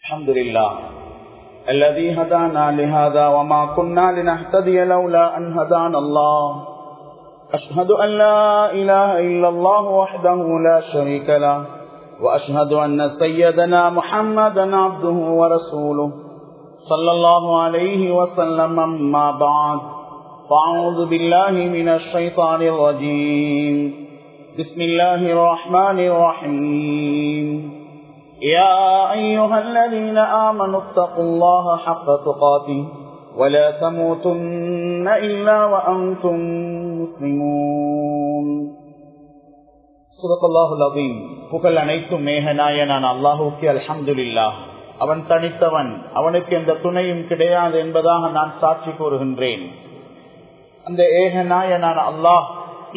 الحمد لله الذي هدانا لهذا وما كنا لنهتدي لولا أن هدانا الله أشهد أن لا إله إلا الله وحده لا شريك له وأشهد أن سيدنا محمدا عبده ورسوله صلى الله عليه وسلم أما بعد فأعوذ بالله من الشيطان الرجيم بسم الله الرحمن الرحيم يا أيها الذين آمنوا اتقوا الله حق تقاته ولا تموتن إلا وأنتم مسلمون صدق الله العظيم புகழ் அனைத்தும் மேகநாயனான அல்லாஹுக்கு அல்ஹம்துலில்லா அவன் தனித்தவன் அவனுக்கு எந்த துணையும் கிடையாது என்பதாக நான் சாட்சி கூறுகின்றேன் அந்த ஏகநாயனான அல்லாஹ்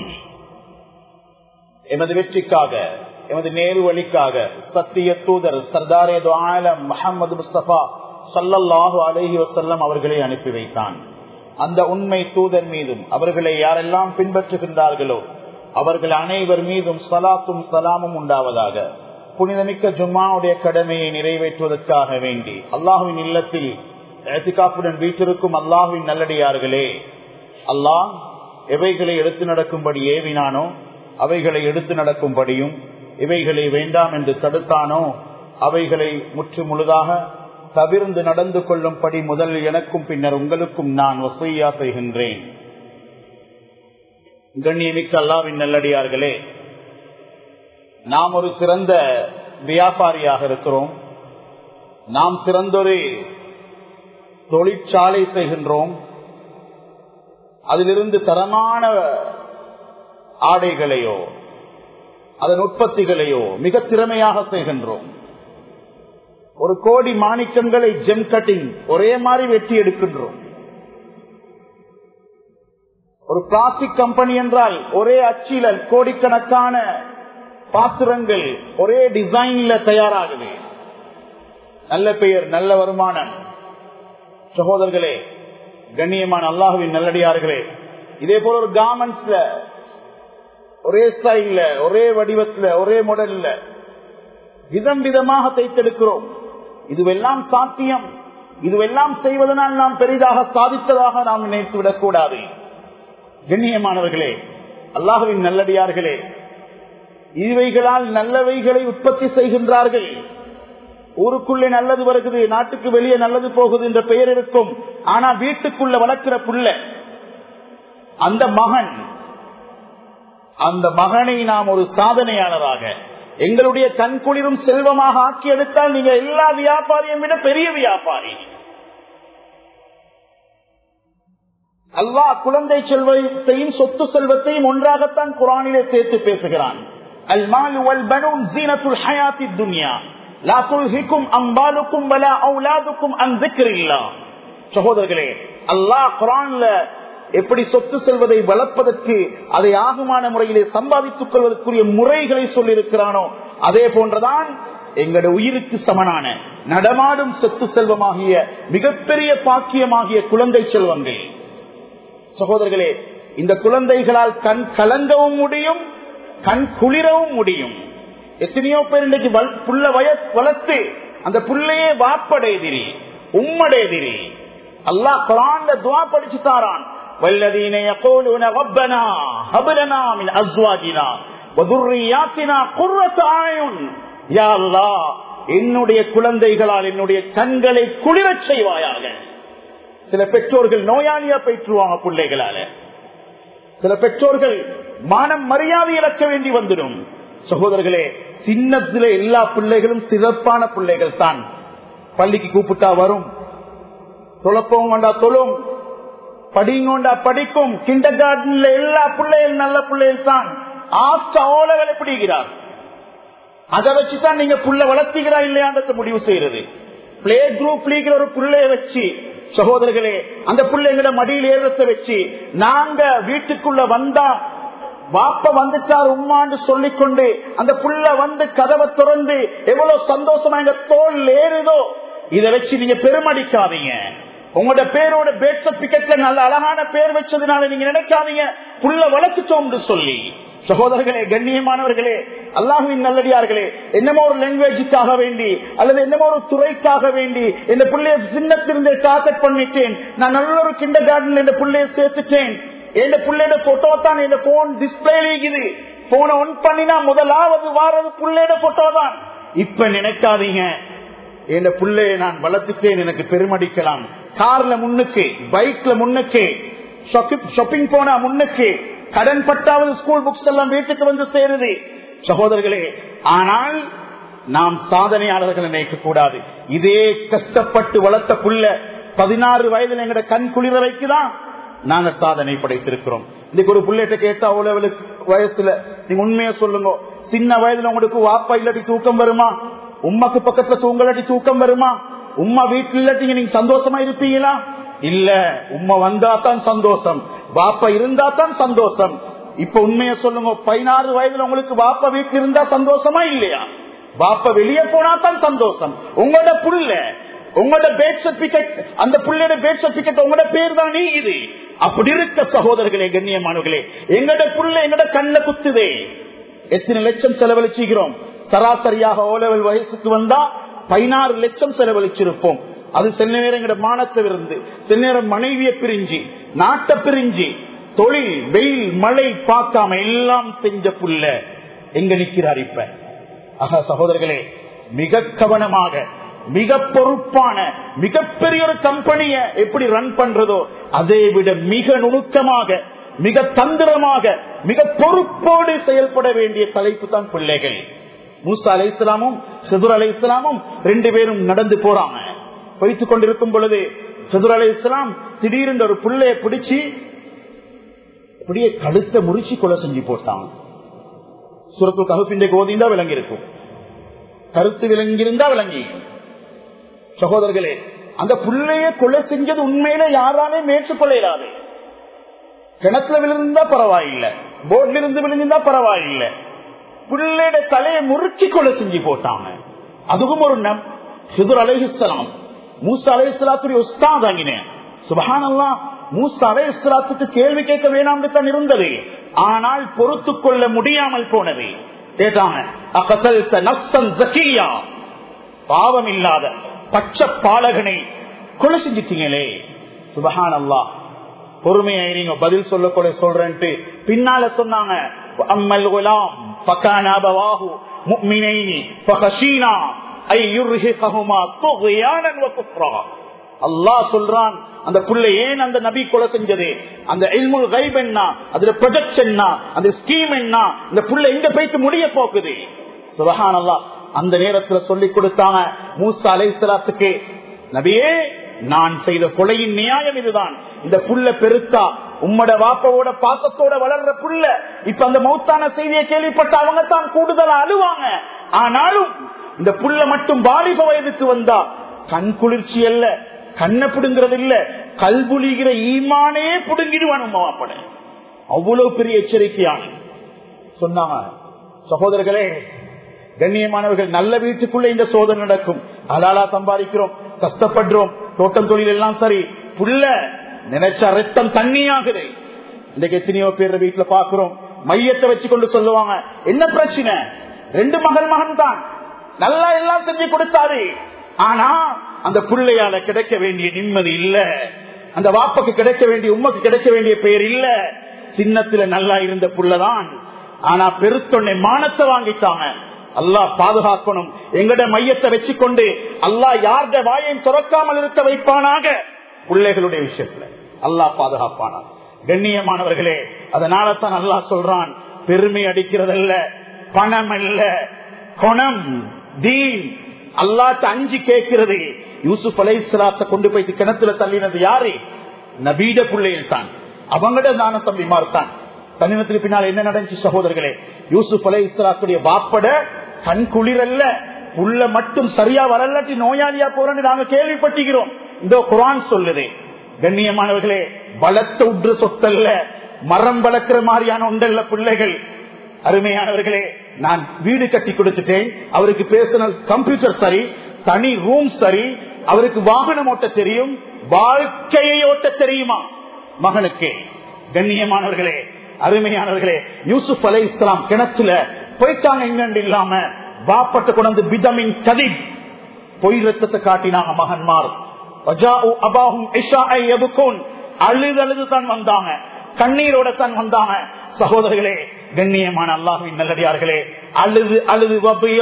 எமது வெற்றிக்காக எமது நேரு வழிக்காக சத்திய தூதர் சர்தாரே ஆலம் முகமது முஸ்தபா சல்லல்லாஹு அலஹி வசல்லம் அவர்களை அனுப்பி வைத்தான் அந்த உண்மை தூதர் மீதும் அவர்களை யாரெல்லாம் பின்பற்றுகின்றார்களோ அவர்கள் அனைவர் மீதும் சலாத்தும் சலாமும் உண்டாவதாக புனிதமிக்க ஜும்மாவுடைய கடமையை நிறைவேற்றுவதற்காக வேண்டி அல்லாஹுவின் இல்லத்தில் எத்திகாப்புடன் வீட்டிருக்கும் அல்லாஹுவின் நல்லடியார்களே அல்லாஹ் எவைகளை எடுத்து நடக்கும்படி ஏவினானோ அவைகளை எடுத்து நடக்கும்படியும் இவைகளை வேண்டாம் என்று தடுத்தானோ அவைகளை முற்று முழுதாக தவிர்ந்து நடந்து கொள்ளும்படி முதல் எனக்கும் பின்னர் உங்களுக்கும் நான் வசையா செய்கின்றேன் கண்ணியமிக்க அல்லாவின் நல்லடியார்களே நாம் ஒரு சிறந்த வியாபாரியாக இருக்கிறோம் நாம் சிறந்தொரு தொழிற்சாலை செய்கின்றோம் அதிலிருந்து தரமான ஆடைகளையோ அதன் உற்பத்திகளையோ மிக திறமையாக செய்கின்றோம் ஒரு கோடி மாணிக்கங்களை ஜெம் கட்டிங் ஒரே மாதிரி வெட்டி எடுக்கின்றோம் ஒரு பிளாஸ்டிக் கம்பெனி என்றால் ஒரே அச்சில கோடிக்கணக்கான பாத்திரங்கள் ஒரே டிசைன்ல தயாராகுது நல்ல பெயர் நல்ல வருமானம் சகோதரர்களே கண்ணியமான அல்லாஹுவின் நல்லடியார்களே இதே போல ஒரு கார்மெண்ட்ஸ்ல ஒரே ஸ்டைல்ல ஒரே வடிவத்துல ஒரே மாடல்ல விதம் விதமாக தைத்தெடுக்கிறோம் இதுவெல்லாம் சாத்தியம் இதுவெல்லாம் செய்வதனால் நாம் பெரிதாக சாதித்ததாக நாம் நினைத்து விடக்கூடாது கண்ணியமானவர்களே அல்லாஹுவின் நல்லடியார்களே இவைகளால் நல்லவைகளை உற்பத்தி செய்கின்றார்கள் ஊருக்குள்ளே நல்லது வருகிறது நாட்டுக்கு வெளியே நல்லது போகுது என்ற பெயர் இருக்கும் ஆனா வீட்டுக்குள்ள வளர்க்கிற புள்ள அந்த மகன் அந்த மகனை நாம் ஒரு சாதனையாளராக எங்களுடைய கண்குளிரும் செல்வமாக ஆக்கி எடுத்தால் நீங்க எல்லா வியாபாரியும் விட பெரிய வியாபாரி அல்லாஹ் குழந்தை செல்வத்தையும் சொத்து செல்வத்தையும் ஒன்றாகத்தான் குரானிலே சேர்த்து பேசுகிறான் அல்மால் வல் பனூன் ஜீனத்துல் ஹயாத்தி துன்யா லா துல்ஹிக்கும் அம்பாலுக்கும் வலா அவுலாதுக்கும் அன் திக்ரில்லா சகோதரர்களே அல்லாஹ் குரான்ல எப்படி சொத்து செல்வதை வளர்ப்பதற்கு அதை ஆகுமான முறையிலே சம்பாதித்துக் கொள்வதற்குரிய முறைகளை சொல்லியிருக்கிறானோ அதே போன்றதான் எங்களுடைய உயிருக்கு சமனான நடமாடும் சொத்து செல்வமாகிய மிகப்பெரிய பாக்கியமாகிய குழந்தை செல்வங்கள் சகோதரர்களே இந்த குழந்தைகளால் கண் கலங்கவும் முடியும் கண் குளிரவும் முடியும் எத்தனையோ பேர் இன்றைக்கு புள்ள வய வளர்த்து அந்த புள்ளையே வாப்படைதிரி உம்மடைதிரி அல்லாஹ் குரான்ல துவா படிச்சு தாரான் والذين يقولون ربنا هب لنا من ازواجنا وذرياتنا قرة اعين يا الله என்னுடைய குழந்தைகளால் என்னுடைய கண்களை குளிரச் செய்வாயாக சில பெற்றோர்கள் நோயாளியா பெற்றுவாங்க பிள்ளைகளால சில பெற்றோர்கள் மானம் மரியாதை இழக்க வேண்டி வந்துடும் சகோதரர்களே சின்னத்துல எல்லா பிள்ளைகளும் சிறப்பான பிள்ளைகள் தான் பள்ளிக்கு கூப்பிட்டா வரும் தொழப்பவும் வேண்டா தொழும் படிங்கோண்டா படிக்கும் கிண்டர் கார்டன்ல எல்லா பிள்ளைகள் நல்ல பிள்ளைகள் தான் ஆஃப்டர் ஓலகளை பிடிக்கிறார் அதை வச்சுதான் நீங்க புள்ள வளர்த்தீங்களா இல்லையான்றத முடிவு செய்யறது பிளே குரூப் லீக்ல ஒரு பிள்ளைய வச்சு சகோதரர்களே அந்த பிள்ளைங்கள மடியில் ஏறத்தை வச்சு நாங்க வீட்டுக்குள்ள வந்தா வாப்ப வந்துட்டார் உம்மான்னு சொல்லிக்கொண்டு அந்த புள்ள வந்து கதவை திறந்து எவ்வளவு சந்தோஷமா எங்க தோல் ஏறுதோ இதை வச்சு நீங்க பெருமடிக்காதீங்க உங்களோட பேரோட பேட் சர்டிபிகேட்ல நல்ல அழகான பேர் வச்சதுனால நீங்க நினைக்காதீங்க புள்ள வளர்த்துட்டோம் சொல்லி சகோதரர்களே கண்ணியமானவர்களே அல்லாஹுவின் நல்லடியார்களே என்னமோ ஒரு லாங்குவேஜுக்காக வேண்டி அல்லது என்னமோ ஒரு துறைக்காக வேண்டி இந்த பிள்ளைய சின்னத்திலிருந்தே டார்கெட் பண்ணிட்டேன் நான் நல்ல ஒரு கிண்டர் கார்டன்ல இந்த பிள்ளைய சேர்த்துட்டேன் எந்த பிள்ளையோட போட்டோ தான் இந்த போன் டிஸ்பிளே இருக்குது போனை ஒன் பண்ணினா முதலாவது வாரது பிள்ளையோட போட்டோ தான் இப்ப நினைக்காதீங்க என் பிள்ளைய நான் வளர்த்துட்டேன் எனக்கு பெருமடிக்கலாம் கார்ல முன்னுக்கு பைக்ல முன்னுக்கு ஷாப்பிங் போனா முன்னுக்கு கடன் பட்டாவது ஸ்கூல் புக்ஸ் எல்லாம் வீட்டுக்கு வந்து சேருது சகோதரர்களே ஆனால் நாம் சாதனையாளர்கள் நினைக்க கூடாது இதே கஷ்டப்பட்டு வளர்த்த புள்ள பதினாறு வயதுல எங்கட கண் குளிர வைக்குதான் நாங்க சாதனை படைத்திருக்கிறோம் இன்னைக்கு ஒரு புள்ளைகிட்ட கேட்டா அவ்வளவு வயசுல நீங்க உண்மையா சொல்லுங்க சின்ன வயதுல உங்களுக்கு வாப்பா இல்லாட்டி தூக்கம் வருமா உமாக்கு பக்கத்துல தூங்கலாட்டி தூக்கம் வருமா உமா வீட்டுல இல்லாட்டி நீங்க சந்தோஷமா இருப்பீங்களா இல்ல உமா வந்தா தான் சந்தோஷம் வாப்பா இருந்தா தான் சந்தோஷம் இப்ப உண்மைய சொல்லுங்க பதினாறு வயதுல உங்களுக்கு வாப்பா வீட்டுல இருந்தா சந்தோஷமா இல்லையா வாப்பா வெளியே போனா தான் சந்தோஷம் உங்களோட புள்ள உங்களோட பேட் சர்டிபிகேட் அந்த புள்ளையோட பேட் சர்டிபிகேட் உங்களோட பேர் தான் இது அப்படி இருக்க சகோதரர்களே கண்ணியமானவர்களே எங்கட புள்ள எங்கட கண்ண குத்துதே எத்தனை லட்சம் செலவழிச்சுகிறோம் சராசரியாக ஓலவல் வயசுக்கு வந்தா பதினாறு லட்சம் செலவழிச்சிருப்போம் அது சில நேரம் எங்கட மானத்தை இருந்து சில நேரம் மனைவிய பிரிஞ்சு நாட்டை பிரிஞ்சு தொழில் வெயில் மழை பார்க்காம எல்லாம் செஞ்ச புள்ள எங்க நிக்கிறார் இப்ப ஆக சகோதரர்களே மிக கவனமாக மிக பொறுப்பான மிகப்பெரிய ஒரு கம்பெனிய எப்படி ரன் பண்றதோ அதை விட மிக நுணுக்கமாக மிக தந்திரமாக மிக பொறுப்போடு செயல்பட வேண்டிய தலைப்பு தான் பிள்ளைகள் மூசா அலை இஸ்லாமும் செதுர் அலை இஸ்லாமும் ரெண்டு பேரும் நடந்து போறாங்க வைத்துக் கொண்டிருக்கும் பொழுது செதுர் அலை இஸ்லாம் திடீரென்று ஒரு பிள்ளைய பிடிச்சி அப்படியே கழுத்தை முறிச்சு கொலை செஞ்சு போட்டாங்க சுரத்து ககுப்பிന്റെ கோதிந்தா விளங்கி இருக்கும் கருத்து விளங்கியிருந்தா விளங்கி சகோதரர்களே அந்த புள்ளைய கொலை செஞ்சது உண்மையில யாராலே மேற்கொள்ள இயலாது கிணத்துல விழுந்தா பரவாயில்லை போர்ட்ல இருந்து விழுந்தா பரவாயில்லை பிள்ளையோட தலையை முறுக்கி கொலை செஞ்சு போட்டாங்க அதுவும் ஒரு நம் சிதுர் அலைஹிஸ்லாம் மூசா அலைஹிஸ்லாத்துடைய உஸ்தான் தாங்கினேன் சுபஹானல்லா மூசா அலைஹிஸ்லாத்துக்கு கேள்வி கேட்க வேணாம்னு தான் இருந்தது ஆனால் பொறுத்து கொள்ள முடியாமல் போனது கேட்டாங்க அகசல்த நப்சன் ஜக்கியா பாவம் இல்லாத பச்சை பாலகனை கொலை செஞ்சிட்டீங்களே சுபஹான் அல்லா பொறுமையாயிருங்க பதில் சொல்ல கூட சொல்றேன்ட்டு பின்னால சொன்னாங்க அம்மல் குலாம் பக்கானாபவாகு முக்மினைனி ஃபகஷீனா ஐ யுர்ஹிகஹுமா துக்யானன் வ குஃப்ரா அல்லாஹ் சொல்றான் அந்த புள்ள ஏன் அந்த நபி கொலை செஞ்சது அந்த இல்முல் கைப் என்ன அதுல ப்ரொஜெக்ட் என்ன அந்த ஸ்கீம் என்ன இந்த புள்ள எங்க போயிட்டு முடிய போக்குது சுபஹான் அல்லாஹ் அந்த நேரத்துல சொல்லி கொடுத்தாங்க மூசா அலைசலாத்துக்கு நபியே நான் செய்த கொலையின் நியாயம் இதுதான் இந்த புள்ள பெருத்தா உம்மட வாப்பவோட பாசத்தோட வளர்ற புள்ள இப்ப அந்த மௌத்தான செய்தியை கேள்விப்பட்ட அவங்க தான் கூடுதலா அழுவாங்க ஆனாலும் இந்த புள்ள மட்டும் வாலிப வயதுக்கு வந்தா கண் குளிர்ச்சி அல்ல கண்ணை பிடுங்கிறது இல்ல கல்புலிகிற ஈமானே பிடுங்கிடுவான் உமா வாப்பட அவ்வளவு பெரிய எச்சரிக்கையான சொன்னாங்க சகோதரர்களே கண்ணியமானவர்கள் நல்ல வீட்டுக்குள்ள இந்த சோதனை நடக்கும் அலாலா சம்பாதிக்கிறோம் கஷ்டப்படுறோம் தோட்டம் தொழில் எல்லாம் சரி புள்ள நினைச்ச ரத்தம் தண்ணியாகுது இன்றைக்கு எத்தனையோ பேர் வீட்டுல பாக்குறோம் மையத்தை வச்சு கொண்டு சொல்லுவாங்க என்ன பிரச்சனை ரெண்டு மகள் மகன் தான் நல்லா எல்லாம் செஞ்சு கொடுத்தாரு ஆனா அந்த பிள்ளையால கிடைக்க வேண்டிய நிம்மதி இல்ல அந்த வாப்பக்கு கிடைக்க வேண்டிய உமக்கு கிடைக்க வேண்டிய பெயர் இல்ல சின்னத்துல நல்லா இருந்த புள்ளதான் ஆனா பெருத்தொன்னை மானத்தை வாங்கிட்டாங்க அல்லாஹ் பாதுகாக்கணும் எங்கட மையத்தை வச்சுக்கொண்டு அல்லாஹ் யார்ட வாயையும் துறக்காமல் இருக்க வைப்பானாக பிள்ளைகளுடைய விஷயத்துல அல்லாஹ் பாதுகாப்பானா கண்ணியமானவர்களே அதனால தான் அல்லாஹ் சொல்றான் பெருமை அடிக்கிறதல்ல பணம் அல்ல குணம் தீன் அல்லாட்ட அஞ்சு கேட்கிறது யூசுப் அலை இஸ்லாத்தை கொண்டு போய் கிணத்துல தள்ளினது யாரு நபீட பிள்ளைகள் தான் அவங்கட தான தம்பிமார் தான் தனிமத்துக்கு பின்னால் என்ன நடந்துச்சு சகோதரர்களே யூசுப் அலை இஸ்லாத்துடைய வாப்பட கண் குளிரல்ல உள்ள மட்டும் சரியா வரலாட்டி நோயாளியா போறன்னு நாங்க கேள்விப்பட்டுகிறோம் இந்த குரான் சொல்லுது கண்ணியமானவர்களே பலத்த உற்று சொத்தல்ல மரம் வளர்க்கிற மாதிரியான உண்டல்ல பிள்ளைகள் அருமையானவர்களே நான் வீடு கட்டி கொடுத்துட்டேன் அவருக்கு பேசின கம்ப்யூட்டர் சரி தனி ரூம் சரி அவருக்கு வாகனம் ஓட்ட தெரியும் வாழ்க்கையை ஓட்ட தெரியுமா மகனுக்கு கண்ணியமானவர்களே அருமையானவர்களே யூசுப் அலை இஸ்லாம் கிணத்துல போயிட்டாங்க எங்கண்டு இல்லாம வாப்பட்டு கொண்டு பிதமின் கதி பொய் ரத்தத்தை காட்டினாங்க மகன்மார் அபாகும் அழுது அழுது தான் வந்தாங்க கண்ணீரோட தான் வந்தாங்க சகோதரர்களே கண்ணியமான அல்லாஹுவின் நல்லடியார்களே அழுது அழுது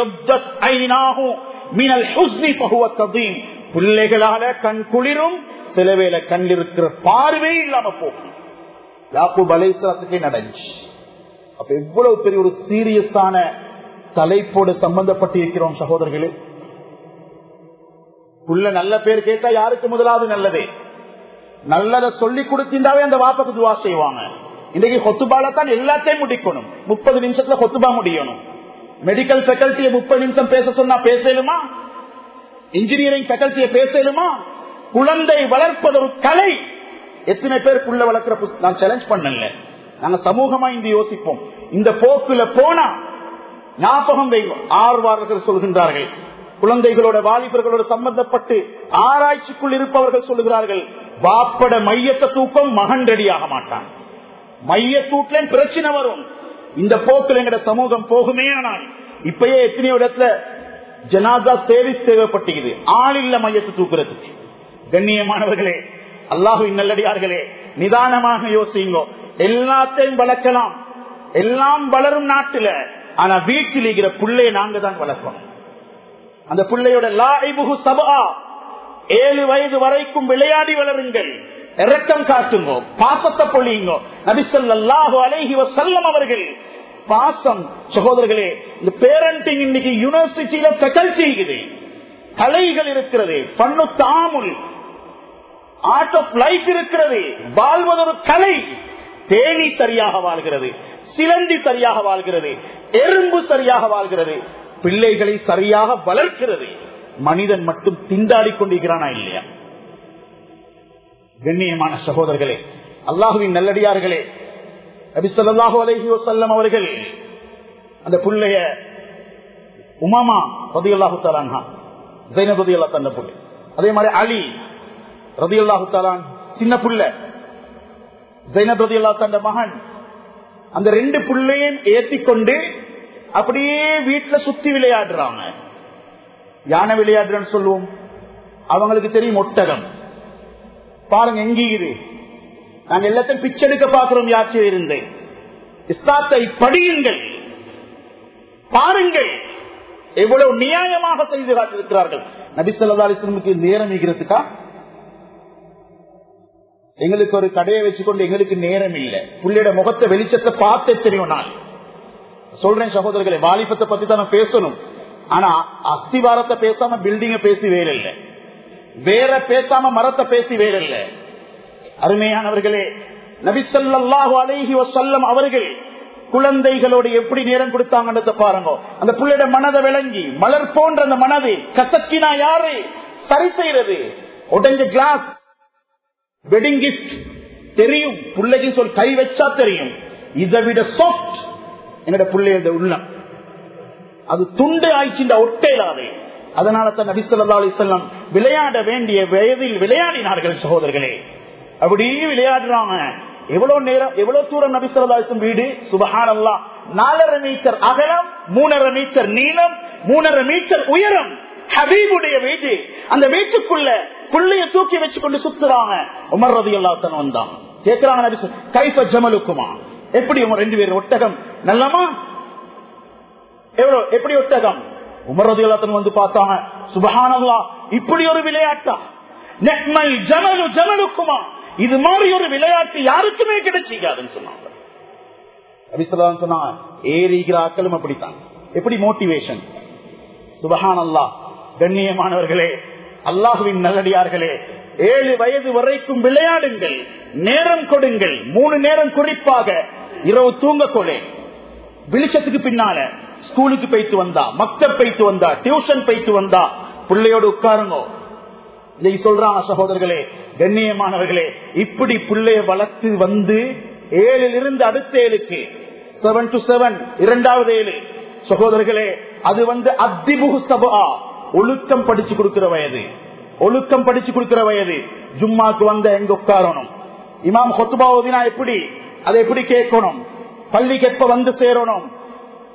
பிள்ளைகளால கண் குளிரும் சில வேலை கண் இருக்கிற பார்வை இல்லாம போகும் யாக்கூப் அலைசலத்துக்கே நடந்துச்சு அப்ப எவ்வளவு பெரிய ஒரு சீரியஸான தலைப்போடு சம்பந்தப்பட்டு இருக்கிறோம் சகோதரர்களே உள்ள நல்ல பேர் கேட்டா யாருக்கு முதலாவது நல்லதே நல்லத சொல்லி கொடுத்திருந்தாவே அந்த வாப்பக்கு துவா செய்வாங்க இன்னைக்கு கொத்துபால தான் எல்லாத்தையும் முடிக்கணும் முப்பது நிமிஷத்துல கொத்துபா முடியணும் மெடிக்கல் ஃபேக்கல்ட்டியை முப்பது நிமிஷம் பேச சொன்னா பேசலுமா இன்ஜினியரிங் ஃபேக்கல்ட்டியை பேசலுமா குழந்தை வளர்ப்பது ஒரு கலை எத்தனை பேர் புள்ள வளர்க்கிற நான் சேலஞ்ச் பண்ணல நாங்க சமூகமா இந்த யோசிப்போம் இந்த போக்குல போனா ஞாபகம் வைக்கும் ஆர்வார்கள் சொல்கின்றார்கள் குழந்தைகளோட வாலிபர்களோட சம்பந்தப்பட்டு ஆராய்ச்சிக்குள் இருப்பவர்கள் சொல்லுகிறார்கள் வாப்பட மையத்தை தூக்கம் மகன் ரெடியாக மாட்டான் மைய தூட்ல பிரச்சனை வரும் இந்த போக்கில் எங்கட சமூகம் போகுமே ஆனால் இப்பயே எத்தனையோ இடத்துல ஜனாதா சேவிஸ் தேவைப்பட்டுகிறது ஆள் இல்ல மையத்தை தூக்குறதுக்கு கண்ணியமானவர்களே அல்லாஹுவின் நல்லடியார்களே நிதானமாக யோசிங்கோ எல்லாத்தையும் வளர்க்கலாம் எல்லாம் வளரும் நாட்டுல ஆனா வீட்டில் இருக்கிற பிள்ளைய நாங்க தான் வளர்க்கணும் அந்த பிள்ளையோட லாய்புகு சபா ஏழு வயது வரைக்கும் விளையாடி வளருங்கள் இறக்கம் காட்டுங்கோ பாசத்தை பொழியுங்கோ நபிசல்லாஹு அலைஹி வசல்லம் அவர்கள் பாசம் சகோதரர்களே இந்த பேரண்டிங் இன்னைக்கு யூனிவர்சிட்டியில ஃபெக்கல்டி இருக்குது கலைகள் இருக்கிறது பண்ணு தாமுல் ஆர்ட் ஆஃப் லைஃப் இருக்கிறது வாழ்வது ஒரு கலை தேனி சரியாக வாழ்கிறது சிலந்தி சரியாக வாழ்கிறது எறும்பு சரியாக வாழ்கிறது பிள்ளைகளை சரியாக வளர்க்கிறது மனிதன் மட்டும் திண்டாடி கொண்டிருக்கிறானா இல்லையா கண்ணியமான சகோதரர்களே அல்லாஹுவின் நல்லடியார்களே அபிசல்லாஹு அலஹி வசல்லம் அவர்கள் அந்த பிள்ளைய உமாமா ரதி அல்லாஹு தாலான்ஹா ஜைனப் ரதி அல்லா தந்த பிள்ளை அதே மாதிரி அலி ரதி அல்லாஹு தாலான் சின்ன புள்ள ஜைனப் ரதி அல்லா தந்த மகன் அந்த ரெண்டு பிள்ளையும் ஏத்தி கொண்டு அப்படியே வீட்டுல சுத்தி விளையாடுறாங்க யானை விளையாடுறன்னு சொல்லுவோம் அவங்களுக்கு தெரியும் ஒட்டகம் பாருங்க எங்கீது நாங்க எல்லாத்தையும் பிச்செடுக்க பாக்குறோம் யாச்சும் இருந்தேன் இஸ்லாத்தை படியுங்கள் பாருங்கள் எவ்வளவு நியாயமாக செய்து காட்டிருக்கிறார்கள் நபிசல்லா அலிஸ்லமுக்கு நேரம் இருக்கிறதுக்கா எங்களுக்கு ஒரு கடையை வச்சுக்கொண்டு எங்களுக்கு நேரம் இல்லை புள்ளியோட முகத்தை வெளிச்சத்தை பார்த்து தெரியும் நான் சொல்றேன் சகோதரர்களை வாலிபத்தை பத்தி தான் பேசணும் ஆனா அஸ்திவாரத்தை பேசாம பில்டிங்க பேசி வேற இல்ல வேற பேசாம மரத்தை பேசி வேற இல்ல அருமையானவர்களே நபிசல்லாஹு அலைஹி வசல்லம் அவர்கள் குழந்தைகளோடு எப்படி நேரம் கொடுத்தாங்கன்றத பாருங்க அந்த பிள்ளையோட மனதை விளங்கி மலர் போன்ற அந்த மனதை கசக்கினா யாரு சரி செய்யறது உடஞ்ச கிளாஸ் வெட்டிங் கிஃப்ட் தெரியும் பிள்ளைக்கு சொல் கை வச்சா தெரியும் இதை விட சாஃப்ட் என்னோட பிள்ளையோட உள்ளம் அது துண்டு ஆயிடுச்சு ஒட்டேலாது அதனால தான் நபிசல்லா அலிசல்லாம் விளையாட வேண்டிய வயதில் விளையாடினார்கள் சகோதரர்களே அப்படியே விளையாடுறாங்க எவ்வளவு நேரம் எவ்வளவு தூரம் நபிசல்லாசம் வீடு சுபஹானல்லா நாலரை மீட்டர் அகலம் மூணரை மீட்டர் நீளம் மூணரை மீட்டர் உயரம் ஹபீபுடைய வீடு அந்த வீட்டுக்குள்ள புள்ளைய தூக்கி வச்சு கொண்டு சுத்துறாங்க உமர் ரதி எல்லாத்தன் வந்தான் கேட்கிறாங்க நபி கைப்ப ஜமலுக்குமா எப்படி உங்க ரெண்டு பேரும் ஒட்டகம் நல்லமா எவ்வளவு எப்படி ஒட்டகம் உமர் ரதி எல்லாத்தன் வந்து பார்த்தாங்க சுபஹானல்லா இப்படி ஒரு விளையாட்டா நெக்மல் ஜமலு ஜமலுக்குமா இது மாதிரி ஒரு விளையாட்டு யாருக்குமே கிடைச்சிக்காதுன்னு சொன்னாங்க அபிசல்லாம் சொன்னாங்க ஏறிகிற ஆக்களும் அப்படித்தான் எப்படி மோட்டிவேஷன் சுபஹான் அல்லா கண்ணியமானவர்களே அல்லாஹுவின் நல்லடியார்களே ஏழு வயது வரைக்கும் விளையாடுங்கள் நேரம் கொடுங்கள் மூணு நேரம் குறிப்பாக இரவு தூங்க கொலை வெளிச்சத்துக்கு பின்னால ஸ்கூலுக்கு போயிட்டு வந்தா மக்தப் போயிட்டு வந்தா டியூஷன் போயிட்டு வந்தா பிள்ளையோடு உட்காருங்க இன்னைக்கு சொல்றாங்க சகோதரர்களே கண்ணியமானவர்களே இப்படி பிள்ளைய வளர்த்து வந்து ஏழில் இருந்து அடுத்த ஏழுக்கு செவன் டு செவன் இரண்டாவது ஏழு சகோதரர்களே அது வந்து அத்திபுகு சபா ஒழுக்கம் படிச்சு கொடுக்கிற வயது ஒழுக்கம் படிச்சு கொடுக்கிற வயது ஜும்மாக்கு வந்த எங்க உட்காரணும் இமாம் கொத்துபா ஓதினா எப்படி அதை எப்படி கேட்கணும் பள்ளிக்கு எப்ப வந்து சேரணும்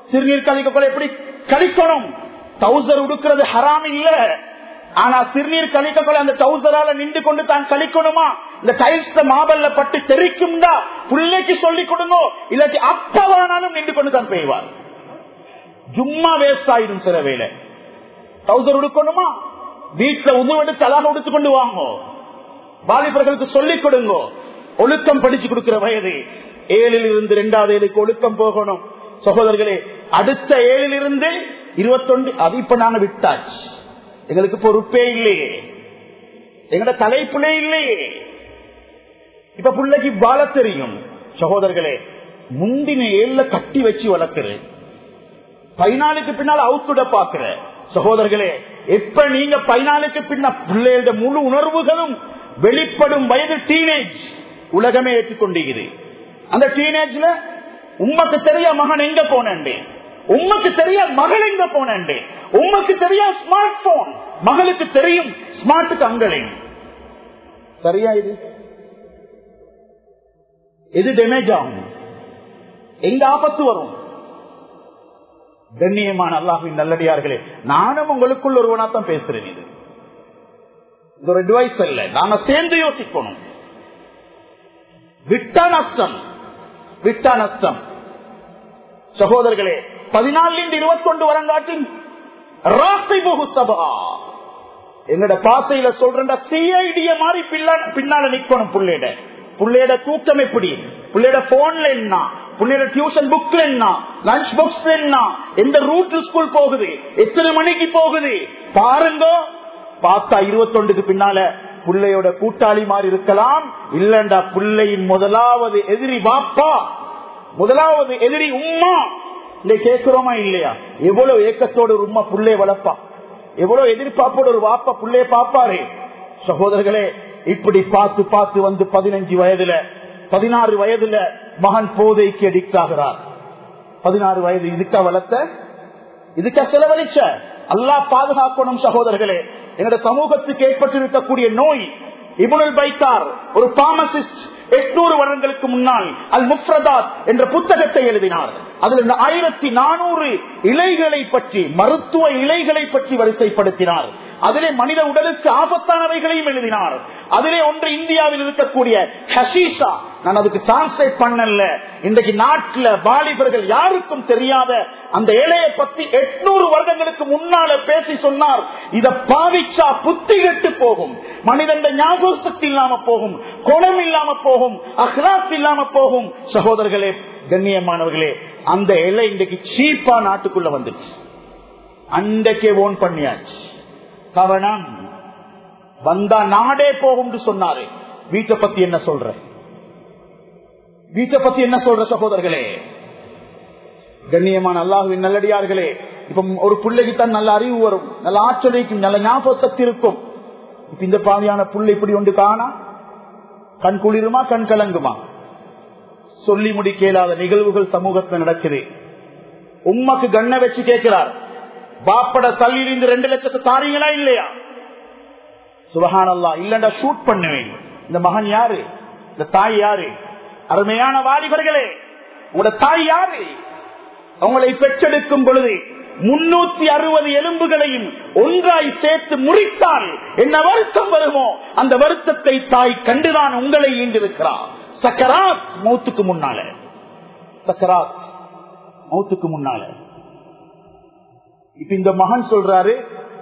சிறுநீர் கழிக்கக்குள்ள எப்படி கழிக்கணும் டவுசர் உடுக்கிறது ஹராம் இல்ல ஆனா சிறுநீர் கழிக்கக்குள்ள அந்த டவுசரால நின்று கொண்டு தான் கழிக்கணுமா இந்த டைல்ஸ் மாபல்ல பட்டு தெரிக்கும்டா பிள்ளைக்கு சொல்லிக் கொடுங்க இல்லாட்டி அப்பவானாலும் நின்று கொண்டு தான் பெய்வார் ஜும்மா வேஸ்ட் ஆயிடும் சில வேலை டவுசர் உடுக்கணுமா வீட்டுல உதவெடுத்து அழகாக உடுத்து கொண்டு வாங்க வாலிபர்களுக்கு சொல்லிக் கொடுங்க ஒழுக்கம் படிச்சு கொடுக்கிற வயது ஏழில் இருந்து இரண்டாவது ஏழுக்கு ஒழுக்கம் போகணும் சகோதரர்களே அடுத்த ஏழில் இருந்து இருபத்தொன்று அது இப்ப நாங்க விட்டாச்சு எங்களுக்கு பொறுப்பே இல்லையே எங்கட தலைப்புலே இல்லையே இப்ப பிள்ளைக்கு வாழ தெரியும் சகோதரர்களே முந்தின ஏழுல கட்டி வச்சு வளர்க்கிறேன் பதினாலுக்கு பின்னால் அவுத்துட பாக்குற சகோதரர்களே எப்ப நீங்க பதினாலுக்கு பின்ன பிள்ளைகள முழு உணர்வுகளும் வெளிப்படும் வயது டீனேஜ் உலகமே ஏற்றுக்கொண்டிருக்குது அந்த டீனேஜ்ல உமக்கு தெரிய மகன் எங்க போனேன் உமக்கு தெரிய மகள் எங்க போனேன் உமக்கு தெரிய ஸ்மார்ட் போன் மகளுக்கு தெரியும் ஸ்மார்ட்டுக்கு அங்களே சரியா இது எது டேமேஜ் ஆகும் எங்க ஆபத்து வரும் கண்ணியமான அல்லாஹின் நல்லடியார்களே நானும் உங்களுக்குள் ஒருவனா தான் பேசுறேன் இது இது ஒரு அட்வைஸ் அல்ல நாம சேர்ந்து யோசிக்கணும் விட்டா நஷ்டம் விட்டா நஷ்டம் சகோதரர்களே பதினாலிருந்து இருபத்தொண்டு வரங்காட்டின் ராசை போகு சபா எங்கட பாசையில சொல்ற சிஐடிய மாதிரி பின்னால நிக்கணும் புள்ளையிட புள்ளையோட தூக்கம் எப்படி புள்ளையோட போன்ல என்ன புள்ளையோட டியூஷன் புக்ல என்ன லஞ்ச் பாக்ஸ்ல என்ன எந்த ரூட்ல ஸ்கூல் போகுது எத்தனை மணிக்கு போகுது பாருங்க பார்த்தா இருபத்தொண்டுக்கு பின்னால புள்ளையோட கூட்டாளி மாதிரி இருக்கலாம் இல்லண்டா புள்ளையின் முதலாவது எதிரி பாப்பா முதலாவது எதிரி உம்மா இந்த கேட்கிறோமா இல்லையா எவ்வளவு ஏக்கத்தோட ஒரு உம்மா புள்ளைய வளர்ப்பா எவ்வளவு எதிர்பார்ப்போட ஒரு வாப்பா புள்ளைய பாப்பாரு சகோதரர்களே இப்படி பார்த்து பார்த்து வந்து பதினஞ்சு வயதுல பதினாறு வயதுல மகன் போதைக்கு அடிக்ட் ஆகிறார் பதினாறு வயது இதுக்கா வளர்த்த இதுக்கா செலவழிச்ச அல்லா பாதுகாக்கணும் சகோதரர்களே எங்களோட சமூகத்துக்கு ஏற்பட்டிருக்கக்கூடிய நோய் இபுனல் பைத்தார் ஒரு பாமசிஸ்ட் எட்நூறு வருடங்களுக்கு முன்னால் அல் முப்ரதாத் என்ற புத்தகத்தை எழுதினார் அதில் ஆயிரத்தி நானூறு இலைகளை பற்றி மருத்துவ இலைகளை பற்றி வரிசைப்படுத்தினார் அதிலே மனித உடலுக்கு ஆபத்தானவைகளையும் எழுதினார் அதிலே ஒன்று இந்தியாவில் இருக்கக்கூடிய ஹசீஷா நான் அதுக்கு டிரான்ஸ்லேட் பண்ணல இன்றைக்கு நாட்டில் வாலிபர்கள் யாருக்கும் தெரியாத அந்த இலையை பத்தி எட்நூறு வருடங்களுக்கு முன்னால பேசி சொன்னார் இத பாவிச்சா புத்தி கெட்டு போகும் மனிதன் ஞாபக சக்தி இல்லாம போகும் குணம் இல்லாம போகும் அஹ்லாத் இல்லாம போகும் சகோதரர்களே கண்ணியமானவர்களே அந்த இலை இன்றைக்கு சீப்பா நாட்டுக்குள்ள வந்துச்சு அன்றைக்கே ஓன் பண்ணியாச்சு கவனம் வந்தா நாடே போகும் சொன்னாரு வீட்டை பத்தி என்ன சொல்ற வீட்டை பத்தி என்ன சொல்ற சகோதரர்களே கண்ணியமான அல்லாஹுவின் நல்லடியார்களே இப்ப ஒரு பிள்ளைக்கு தான் நல்ல அறிவு வரும் நல்ல ஆற்றலைக்கும் நல்ல ஞாபக சக்தி இருக்கும் இப்ப இந்த பாதியான புள்ளை இப்படி ஒன்று காணா கண் குளிருமா கண் கலங்குமா சொல்லி முடிக்கலாத நிகழ்வுகள் சமூகத்தில் நடக்குது உம்மக்கு கண்ணை வச்சு கேட்கிறார் பாப்பட சல்லிலிருந்து ரெண்டு லட்சத்தை தாரீங்களா இல்லையா சுபஹானல்லா இல்லண்டா ஷூட் பண்ணுவேன் இந்த மகன் யாரு இந்த தாய் யாரு அருமையான வாலிபர்களே உங்களோட தாய் யாரு அவங்களை பெற்றெடுக்கும் பொழுது முன்னூத்தி அறுபது எலும்புகளையும் ஒன்றாய் சேர்த்து முறித்தால் என்ன வருத்தம் வருமோ அந்த வருத்தத்தை தாய் கண்டுதான் உங்களை ஈண்டிருக்கிறார் சக்கராத் மௌத்துக்கு முன்னால சக்கராத் மௌத்துக்கு முன்னால இப்ப இந்த மகன் சொல்றாரு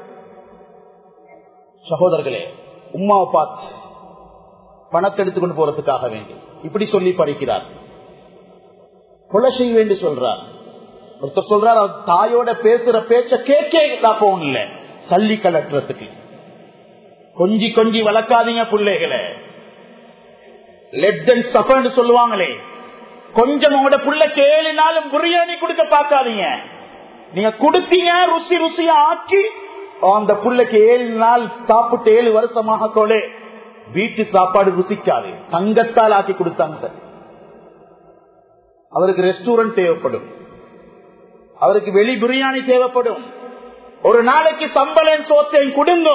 சகோதரர்களே உமாவை பார்த்து பணத்தை எடுத்துக்கொண்டு போறதுக்காக வேண்டி இப்படி சொல்லி படிக்கிறார் கொலை செய்ய வேண்டி சொல்றார் ஒருத்தர் சொல்றார் அவர் தாயோட பேசுற பேச்ச கேட்கே போன்ல சல்லி கலட்டுறதுக்கு கொஞ்சி கொஞ்சி வளர்க்காதீங்க பிள்ளைகளை லெட் அண்ட் சஃபர்னு சொல்லுவாங்களே கொஞ்சம் உங்களோட பிள்ளைக்கு ஏழு நாளும் பிரியாணி கொடுக்க பார்க்காதீங்க நீங்க கொடுத்தீங்க ருசி ருசியா ஆக்கி அந்த புள்ளைக்கு ஏழு நாள் சாப்பிட்டு ஏழு வருஷமாக தோலே வீட்டு சாப்பாடு ருசிக்காது தங்கத்தால் ஆக்கி கொடுத்தாங்க அவருக்கு ரெஸ்டாரண்ட் தேவைப்படும் அவருக்கு வெளி பிரியாணி தேவைப்படும் ஒரு நாளைக்கு சம்பளம் சோத்தையும் கொடுங்க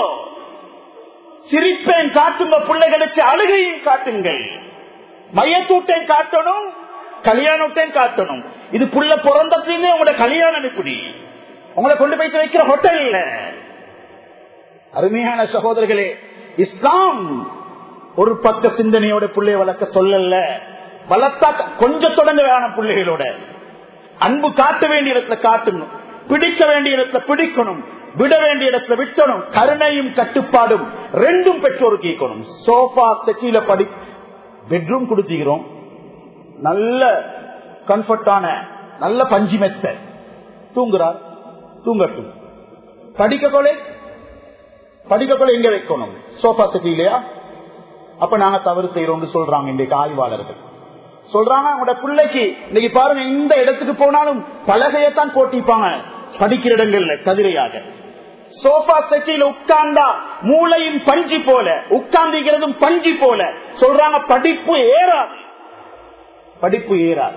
சிரிப்பேன் காட்டுங்க பிள்ளைகளுக்கு அழுகையும் காட்டுங்கள் மையத்தூட்டை காட்டணும் கல்யாணத்தையும் காட்டணும் இது புள்ள பிறந்ததுமே உங்களோட கல்யாணம் இப்படி உங்களை கொண்டு போய் வைக்கிற ஹோட்டல் இல்ல அருமையான சகோதரர்களே இஸ்லாம் ஒரு பக்க சிந்தனையோட பிள்ளைய வளர்க்க சொல்லல வளர்த்தா கொஞ்சம் தொடங்க வேணும் பிள்ளைகளோட அன்பு காட்ட வேண்டிய இடத்துல காட்டணும் பிடிக்க வேண்டிய இடத்துல பிடிக்கணும் விட வேண்டிய இடத்துல விட்டணும் கருணையும் கட்டுப்பாடும் ரெண்டும் பெற்றோர் கேட்கணும் சோஃபா செட்டியில படி பெட்ரூம் கொடுத்துக்கிறோம் நல்ல கம்ஃபர்டான நல்ல பஞ்சு மெத்த தூங்குறார் தூங்கட்டும் படிக்க கொலை படிக்க கொலை எங்க வைக்கணும் சோஃபா செட்டிலையா அப்ப நாங்க தவறு செய்யறோம்னு சொல்றாங்க இன்றைக்கு ஆய்வாளர்கள் சொல்றாங்க அவங்களோட பிள்ளைக்கு இன்னைக்கு பாருங்க இந்த இடத்துக்கு போனாலும் பலகையத்தான் போட்டிப்பாங்க படிக்கிற இடங்கள்ல கதிரையாக சோஃபா செட்டியில் உட்கார்ந்தா மூளையும் பஞ்சு போல உட்கார்ந்துக்கிறதும் பஞ்சு போல சொல்றாங்க படிப்பு ஏறாது படிப்பு ஏறாது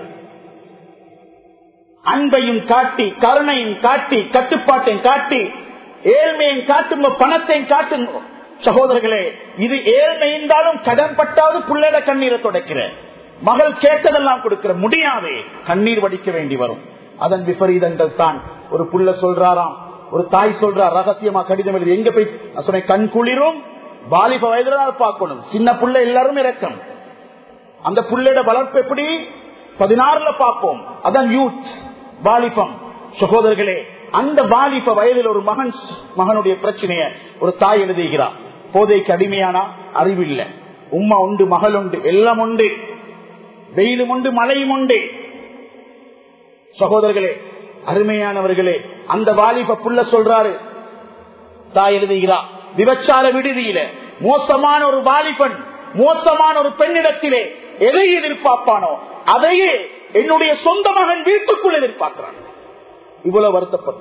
அன்பையும் காட்டி கருணையும் காட்டி கட்டுப்பாட்டையும் காட்டி ஏழ்மையும் காட்டும் பணத்தையும் காட்டும் சகோதரர்களே இது ஏழ்மை இருந்தாலும் கடன் பட்டாவது பிள்ளைட கண்ணீரை தொடக்கிற மகள் கேட்டதெல்லாம் கொடுக்கிற முடியாது கண்ணீர் வடிக்க வேண்டி வரும் அதன் விபரீதங்கள் தான் ஒரு புள்ள சொல்றாராம் ஒரு தாய் சொல்றார் ரகசியமா கடிதம் எழுதி எங்க போய் நான் சொன்னேன் கண் குளிரும் வாலிப வயதுல பார்க்கணும் சின்ன புள்ள எல்லாரும் இறக்கம் அந்த புள்ளையோட வளர்ப்பு எப்படி பதினாறுல பார்ப்போம் அதான் யூத் வாலிபம் சகோதரர்களே அந்த வாலிப வயதில் ஒரு மகன் மகனுடைய பிரச்சனைய ஒரு தாய் எழுதுகிறார் போதைக்கு அடிமையானா அறிவில்லை உம்மா உண்டு மகள் உண்டு எல்லாம் உண்டு வெயிலும் உண்டு மழையும் உண்டு சகோதரர்களே அருமையானவர்களே அந்த வாலிப புள்ள சொல்றாரு தாய் எழுதுகிறார் விபச்சார விடுதியில மோசமான ஒரு வாலிபன் மோசமான ஒரு பெண்ணிடத்திலே எதை எதிர்பார்ப்பானோ அதையே என்னுடைய சொந்த மகன் வீட்டுக்குள் எதிர்பார்க்கிறான் இவ்வளவு வருத்தப்படும்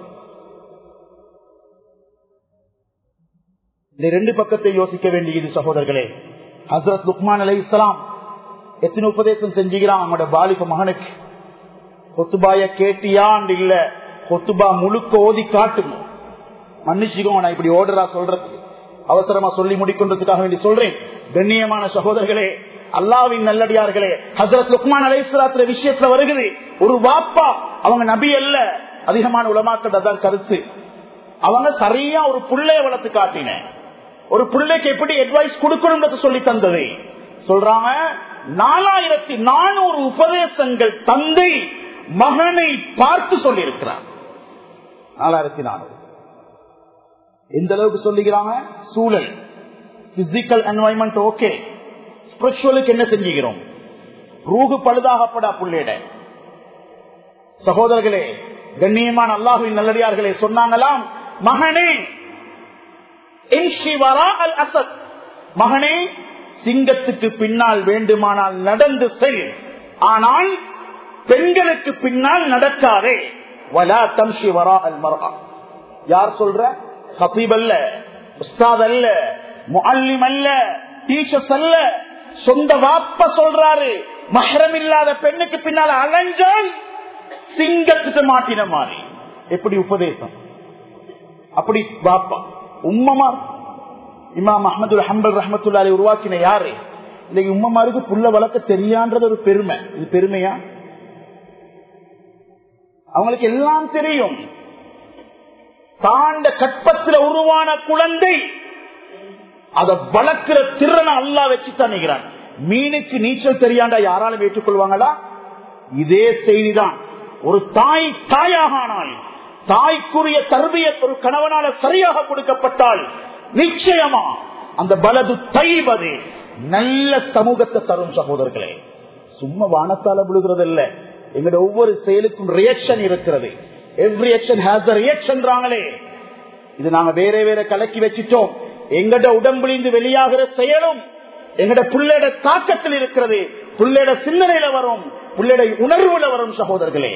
இந்த ரெண்டு பக்கத்தை யோசிக்க வேண்டியது சகோதரர்களே ஹசரத் லுக்மான் அலை இஸ்லாம் எத்தனை உபதேசம் செஞ்சுக்கிறான் அவனோட பாலிப மகனுக்கு கொத்துபாய கேட்டியான் இல்ல கொத்துபா முழுக்க ஓதி காட்டுங்க மன்னிச்சுக்கோ நான் இப்படி ஓடுறா சொல்றதுக்கு அவசரமா சொல்லி முடிக்கின்றதுக்காக வேண்டி சொல்றேன் கண்ணியமான சகோதரர்களே அல்லாவின் நல்லடியார்களே ஹசரத் லுக்மான் அலைஸ்லாத்துல விஷயத்துல வருகிறது ஒரு வாப்பா அவங்க நபி அல்ல அதிகமான உலமாக்கள் அதான் கருத்து அவங்க சரியா ஒரு புள்ளைய வளர்த்து காட்டின ஒரு பிள்ளைக்கு எப்படி அட்வைஸ் கொடுக்கணும் சொல்லி தந்தது சொல்றாங்க நாலாயிரத்தி நானூறு உபதேசங்கள் தந்தை மகனை பார்த்து சொல்லி இருக்கிறார் நாலாயிரத்தி நானூறு எந்த அளவுக்கு சொல்லுகிறாங்க சூழல் பிசிக்கல் என்வாயன்மெண்ட் ஓகே ஸ்பிரிச்சுவலுக்கு என்ன செஞ்சுக்கிறோம் ரூகு பழுதாகப்படா புள்ளிட சகோதரர்களே கண்ணியமான அல்லாஹுவின் நல்லடியார்களே சொன்னாங்களாம் மகனே அசத் மகனே சிங்கத்துக்கு பின்னால் வேண்டுமானால் நடந்து செல் ஆனால் பெண்களுக்கு பின்னால் நடக்காதே வலா தம்ஷி வரா அல் மரா யார் சொல்ற ஹபீப் அல்ல உஸ்தாத் அல்ல முல்லிம் அல்ல டீச்சர்ஸ் அல்ல சொந்த வாப்ப சொல்றாரு மஹரம் இல்லாத பெண்ணுக்கு பின்னால அலைஞ்சால் சிங்கத்துக்கு மாட்டின மாதிரி எப்படி உபதேசம் அப்படி வாப்பா உம்மமா இமாம் அஹமது ஹம்பல் ரஹமத்துல்லாரி உருவாக்கின யாரு இன்னைக்கு உம்மமாருக்கு புள்ள வளர்க்க தெரியான்றது ஒரு பெருமை இது பெருமையா அவங்களுக்கு எல்லாம் தெரியும் தாண்ட கற்பத்தில் உருவான குழந்தை அதை வளர்க்கிற திறனை அல்லா வச்சுதான் நிற்கிறான் மீனுக்கு நீச்சல் தெரியாண்டா யாராலும் ஏற்றுக்கொள்வாங்களா இதே செய்திதான் ஒரு தாய் தாயாக ஆனால் தாய்க்குரிய தருவிய ஒரு கணவனால சரியாக கொடுக்கப்பட்டால் நிச்சயமா அந்த பலது தைவது நல்ல சமூகத்தை தரும் சகோதரர்களே சும்மா வானத்தால விழுகிறது இல்ல எங்களுடைய ஒவ்வொரு செயலுக்கும் ரியாக்ஷன் இருக்கிறது எவ்ரி ஆக்ஷன் ஹேஸ் ரியாக்ஷன் இது நாங்க வேற வேற கலக்கி வச்சிட்டோம் எங்கட உடம்புலிருந்து வெளியாகிற செயலும் எங்கட புள்ளையோட தாக்கத்தில் இருக்கிறது புள்ளையோட சிந்தனையில வரும் புள்ளையோட உணர்வுல வரும் சகோதரர்களே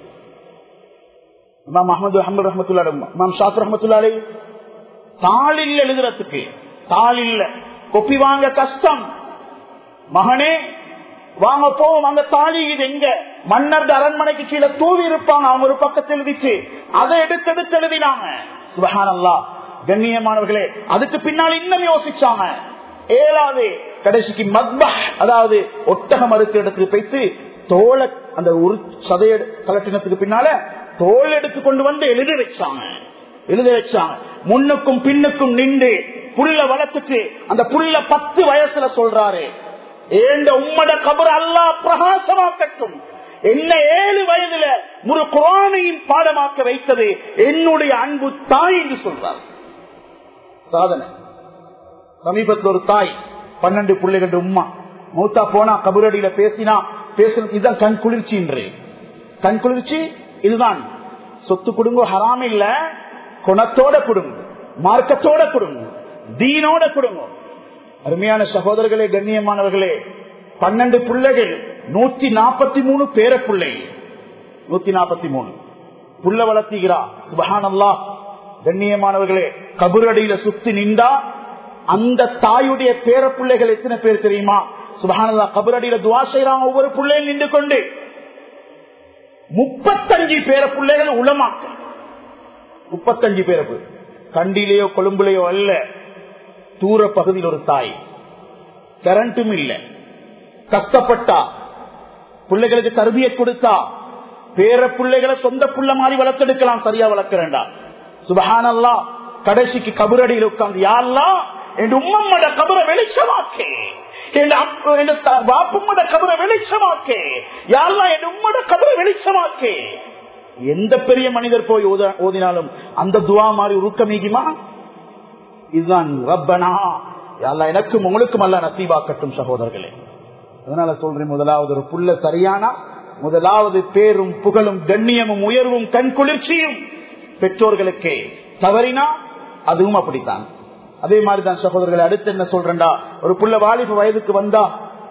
இமாம் அஹமது அஹமது ரஹமத்துல்லா இமாம் ஷாத் ரஹமத்துல்லாலே தாளில் எழுதுறதுக்கு தாளில் கொப்பி வாங்க கஷ்டம் மகனே வாங்க போவோம் அங்க தாலி இது எங்க மன்னர் அரண்மனைக்கு கீழே தூவி இருப்பாங்க அவங்க ஒரு பக்கத்தில் எழுதிச்சு அதை எடுத்து எடுத்து எழுதினாங்க சுபஹானல்லா கண்ணியமானவர்களே அதுக்கு பின்னால் இன்னும் யோசிச்சாங்க ஏழாவது கடைசிக்கு மத்பா அதாவது ஒட்டகம் அறுத்த இடத்துக்கு போய்த்து தோலை அந்த ஒரு சதைய கலட்டினத்துக்கு பின்னால தோல் எடுத்து கொண்டு வந்து எழுதி வச்சாங்க எழுதி வச்சாங்க முன்னுக்கும் பின்னுக்கும் நின்று புள்ள வளர்த்துட்டு அந்த புள்ள பத்து வயசுல சொல்றாரு ஏண்ட உம்மட கபர் அல்லா பிரகாசமாக்கட்டும் என்ன ஏழு வயதுல ஒரு குரானையும் பாடமாக்க வைத்தது என்னுடைய அன்பு தாய் என்று சொல்றார் சாதனை சமீபத்தில் ஒரு தாய் பன்னெண்டு பிள்ளைகள் உம்மா மூத்தா போனா கபரடியில பேசினா பேச இதுதான் கண் குளிர்ச்சி என்று கண் குளிர்ச்சி இதுதான் சொத்து குடுங்க ஹராம் இல்ல குணத்தோட குடுங்க மார்க்கத்தோட குடுங்க தீனோட குடுங்க அருமையான சகோதரர்களே கண்ணியமானவர்களே பன்னெண்டு பிள்ளைகள் நூத்தி நாற்பத்தி மூணு பேர பிள்ளை நூத்தி நாற்பத்தி மூணு புள்ள வளர்த்திகிறா சுபஹானல்லா கண்ணியமானவர்களே கபுரடியில சுத்தி நின்றா அந்த தாயுடைய பேர பிள்ளைகள் எத்தனை பேர் தெரியுமா சுபஹானல்லா கபுரடியில துவா செய்யறாங்க ஒவ்வொரு பிள்ளையும் நின்று கொண்டு முப்பத்தஞ்சு பேர பிள்ளைகள் உளமாக்க முப்பத்தஞ்சு பேர கண்டிலேயோ கொழும்புலையோ அல்ல தூர பகுதியில் ஒரு தாய் கரண்ட்டும் இல்ல கஷ்டப்பட்டா பிள்ளைகளுக்கு தருவிய கொடுத்தா பேர பிள்ளைகளை சொந்த புள்ள மாதிரி வளர்த்தெடுக்கலாம் சரியா வளர்க்கிறேன்டா சுபஹானல்லா கடைசிக்கு கபரடியில் உட்கார்ந்து யாரெல்லாம் என் உம்மம்மட கபரை வெளிச்சமாக்கே பாப்பும்மட கபரை வெளிச்சமாக்கே யாரெல்லாம் என் உம்மட கபரை வெளிச்சமாக்கே எந்த பெரிய மனிதர் போய் ஓதினாலும் அந்த துவா மாதிரி உருக்கமீகுமா இதுதான் ரப்பனா யாரெல்லாம் எனக்கும் உங்களுக்கும் அல்ல நசீபாக்கட்டும் சகோதரர்களே அதனால சொல்றேன் முதலாவது ஒரு புள்ள சரியானா முதலாவது பேரும் புகழும் கண்ணியமும் உயர்வும் கண் குளிர்ச்சியும் பெற்றோர்களுக்கே தவறினா அதுவும் அப்படித்தான் அதே மாதிரிதான் சகோதரர்களை அடுத்து என்ன சொல்றேன்டா ஒரு புள்ள வாலிப வயதுக்கு வந்தா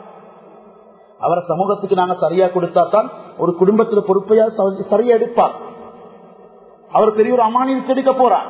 அவரை சமூகத்துக்கு நாங்க சரியா கொடுத்தா தான் ஒரு குடும்பத்துல பொறுப்பையா சரியா எடுப்பார் அவர் பெரிய ஒரு அமானியத்தை எடுக்க போறார்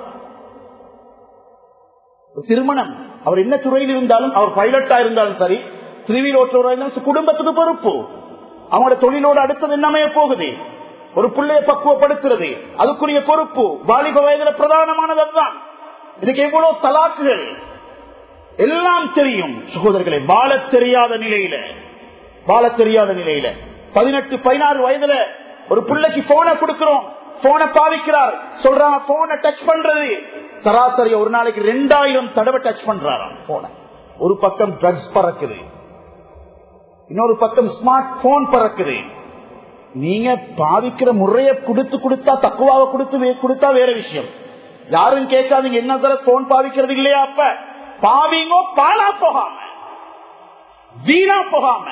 திருமணம் அவர் என்ன துறையில் இருந்தாலும் அவர் பைலட்டா இருந்தாலும் சரி திருவியில் ஓட்டுறவராக குடும்பத்துக்கு பொறுப்பு அவங்களோட தொழிலோடு அடுத்தது என்னமைய போகுது ஒரு பிள்ளைய பக்குவப்படுத்துறது அதுக்குரிய பொறுப்பு வாலிப வயதுல பிரதானமானது அதுதான் இதுக்கு எவ்வளவு தலாக்குகள் எல்லாம் தெரியும் சகோதரர்களை வாழ தெரியாத நிலையில வாழ தெரியாத நிலையில பதினெட்டு பதினாறு வயதுல ஒரு பிள்ளைக்கு போனை கொடுக்கிறோம் போனை பாவிக்கிறார் சொல்றாங்க போனை டச் பண்றது சராசரி ஒரு நாளைக்கு ரெண்டாயிரம் தடவை டச் பண்றாராம் போனை ஒரு பக்கம் ட்ரக்ஸ் பறக்குது இன்னொரு பக்கம் ஸ்மார்ட் போன் பறக்குது நீங்க பாவிக்கிற முறைய கொடுத்து கொடுத்தா தக்குவாக கொடுத்து கொடுத்தா வேற விஷயம் யாரும் கேட்காதீங்க என்ன தர போன் பாவிக்கிறது இல்லையா அப்ப பாவிங்கோ பாலா போகாம வீணா போகாம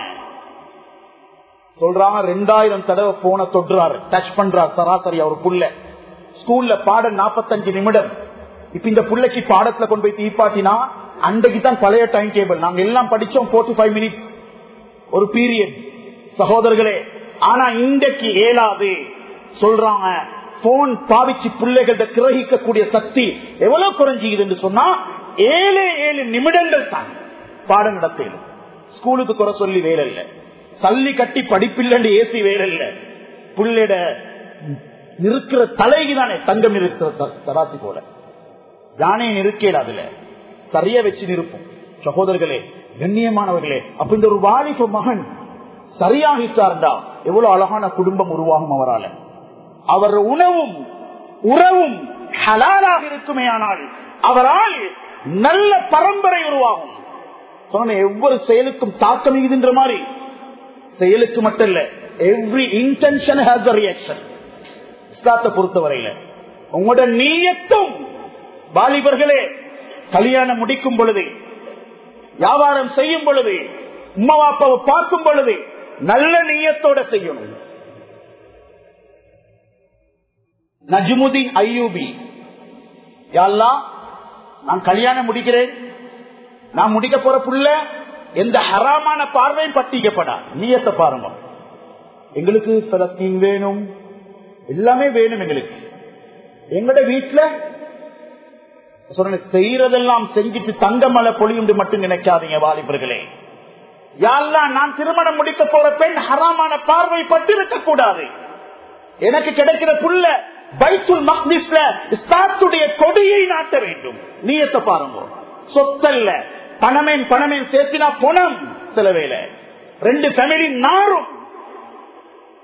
சொல்றாங்க ரெண்டாயிரம் தடவை போனை தொடுறாரு டச் பண்றாரு சராசரி அவர் புள்ள ஸ்கூல்ல பாடம் நாற்பத்தஞ்சு நிமிடம் இப்ப இந்த புள்ளைக்கு பாடத்துல கொண்டு போய் தீப்பாட்டினா அன்றைக்கு தான் பழைய டைம் டேபிள் நாங்க எல்லாம் படிச்சோம் போர்ட்டி ஃபைவ் மினிட்ஸ் ஒரு பீரியட் சகோதரர்களே ஆனா இன்றைக்கு ஏலாது சொல்றாங்க போன் பாவிச்சு பிள்ளைகள்ட்ட கிரகிக்கக்கூடிய சக்தி எவ்வளவு குறைஞ்சிக்குது சொன்னா ஏழு ஏழு நிமிடங்கள் தான் பாடம் நடத்தலும் ஸ்கூலுக்கு குறை சொல்லி வேலை இல்ல சல்லி கட்டி படிப்பில்லண்டு ஏசி வேலை இல்ல பிள்ளைட இருக்கிற தலைக்கு தானே தங்கம் இருக்கிற தராசி போல யானை நிற்கல அதுல சரியா வச்சு நிற்போம் சகோதரர்களே கண்ணியமானவர்களே அப்ப இந்த ஒரு வாலிப மகன் சரியாகிட்டார்டா எவ்வளவு அழகான குடும்பம் உருவாகும் அவரால அவர் உணவும் உறவும் ஹலாலாக இருக்குமே ஆனால் அவரால் நல்ல பரம்பரை உருவாகும் சொன்ன ஒவ்வொரு செயலுக்கும் தாக்கம் இதுன்ற மாதிரி செயலுக்கு மட்டும் இல்ல எவ்ரி இன்டென்ஷன் ஹேஸ் ரியாக்ஷன் இஸ்லாத்தை பொறுத்தவரையில உங்களோட நீயத்தும் வாலிபர்களே கல்யாணம் முடிக்கும் பொழுது வியாபாரம் செய்யும் பொழுது உம்மவாப்பாவை பார்க்கும் பொழுது நல்ல நீயத்தோட செய்யணும் நஜ்முதீன் ஐயூபி யாழ்லாம் நான் கல்யாணம் முடிக்கிறேன் நான் முடிக்க போற புள்ள எந்த ஹராமான பார்வையும் பட்டிக்கப்படா நீயத்தை பாருங்க எங்களுக்கு பலத்தீன் வேணும் எல்லாமே வேணும் எங்களுக்கு எங்கட வீட்டுல செய்யறதெல்லாம் செஞ்சுட்டு தங்கமலை பொழியுண்டு மட்டும் நினைக்காதீங்க வாலிபர்களே யாரெல்லாம் நான் திருமணம் முடிக்க போற பெண் ஹராமான பார்வை பட்டிருக்க கூடாது எனக்கு கிடைக்கிற புள்ள பைத்துல் மக்திஸ்ல இஸ்லாத்துடைய கொடியை நாட்ட வேண்டும் நீயத்தை பாருங்க சொத்தல்ல பணமேன் பணமேன் சேர்த்தினா பணம் சில வேலை ரெண்டு ஃபேமிலி நாரும்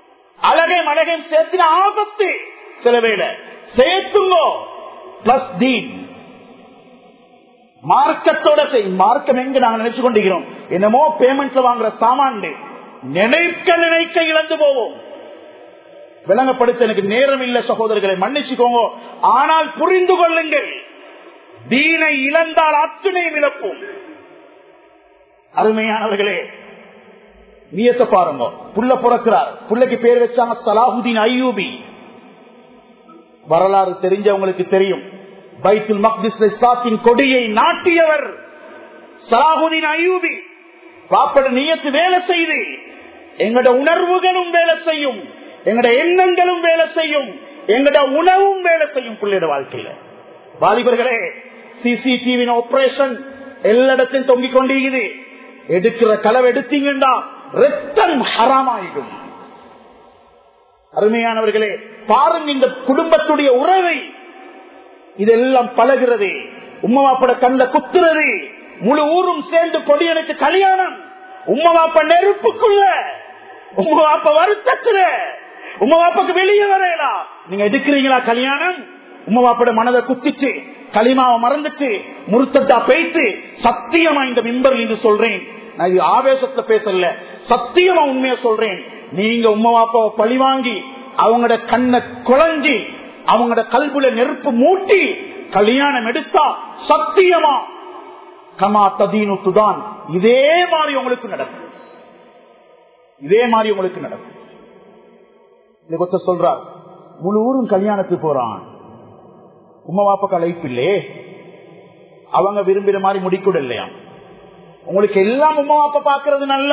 அழகையும் அழகையும் சேர்த்தின ஆபத்து சில வேளை சேர்த்துங்கோ பிளஸ் தீன் மார்க்கத்தோட செய் மார்க்கம் எங்க நாங்க நினைச்சு கொண்டிருக்கிறோம் என்னமோ பேமெண்ட்ல வாங்குற சாமான் நினைக்க நினைக்க இழந்து போவோம் விளங்கப்படுத்த எனக்கு நேரம் இல்ல சகோதரர்களை மன்னிச்சுக்கோங்க ஆனால் புரிந்து கொள்ளுங்கள் தீனை இழந்தால் அத்துணையும் இழப்போம் அருமையானவர்களே நியத்தை பாருங்க புள்ள பிறக்கிறார் புள்ளைக்கு பேர் வச்சாங்க சலாஹுதீன் ஐயூபி வரலாறு தெரிஞ்சவங்களுக்கு தெரியும் பைத்துல் மக்தின் கொடியை நாட்டியவர் சலாஹுதீன் ஐயூபி பாப்பட நியத்து வேலை செய்து எங்கட உணர்வுகளும் வேலை செய்யும் எங்கட எண்ணங்களும் வேலை செய்யும் எங்கட உணவும் வேலை செய்யும் பிள்ளையோட வாழ்க்கையில வாலிபர்களே சிசிடிவி ஆபரேஷன் எல்லா இடத்தையும் தொங்கிக் கொண்டிருக்குது எடுக்கிற களவு எடுத்தீங்கண்டா ரத்தம் ஹராமாயிடும் அருமையானவர்களே பாருங்க இந்த குடும்பத்துடைய உறவை இதெல்லாம் பழகிறது உம்மவாப்பட கண்ட குத்துறது முழு ஊரும் சேர்ந்து கொடியெடுத்து கல்யாணம் உம்மவாப்ப நெருப்புக்குள்ள உம்மவாப்ப வருத்தத்துல உம்மவாப்பாக்கு வெளியே வரையலாம் நீங்க எடுக்கிறீங்களா கல்யாணம் உம்மவாப்பட மனதை குத்திச்சு களிமாவை மறந்துட்டு முருத்தட்டா பேய்த்து சத்தியமா இந்த மிம்பர் என்று சொல்றேன் நான் இது ஆவேசத்துல பேசல சத்தியமா உண்மையா சொல்றேன் நீங்க உம்மவாப்பாவை பழி வாங்கி அவங்களோட கண்ணை குழஞ்சி அவங்களோட கல்புல நெருப்பு மூட்டி கல்யாணம் எடுத்தா சத்தியமா கமா ததீனு துதான் இதே மாதிரி உங்களுக்கு நடக்கும் இதே மாதிரி உங்களுக்கு நடக்கும் இது கொத்த சொல்றார் முழு ஊரும் கல்யாணத்துக்கு போறான் உமா பாப்பா லைஃப் இல்லையே அவங்க விரும்புற மாதிரி முடிக்கூட இல்லையா உங்களுக்கு எல்லாம் உமா பாப்பா பாக்குறது நல்ல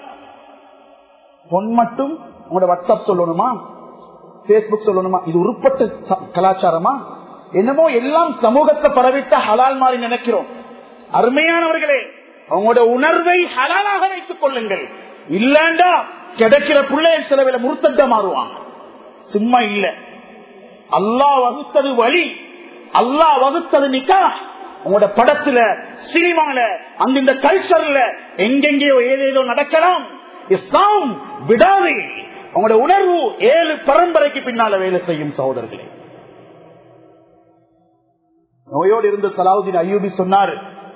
பொன் மட்டும் உங்களோட வாட்ஸ்அப் சொல்லணுமா பேஸ்புக் சொல்லணுமா இது உருப்பட்ட கலாச்சாரமா என்னமோ எல்லாம் சமூகத்தை பரவிட்ட ஹலால் மாதிரி நினைக்கிறோம் அருமையானவர்களே அவங்களோட உணர்வை ஹலாலாக வைத்துக் கொள்ளுங்கள் இல்லண்டா கிடைக்கிற பிள்ளைய சிலவில முருத்தட்ட மாறுவாங்க சும்மா இல்ல அல்லா வகுத்தது வழி அல்லா வகுத்தது நிக்கா உங்களோட படத்துல சினிமால அந்த இந்த கல்ச்சர்ல எங்கெங்கேயோ ஏதேதோ நடக்கலாம் இஸ்லாம் விடாது உங்களோட உணர்வு ஏழு பரம்பரைக்கு பின்னால வேலை செய்யும் சகோதரர்களே நோயோடு இருந்த சலாவுதீன் ஐயூபி சொன்னார்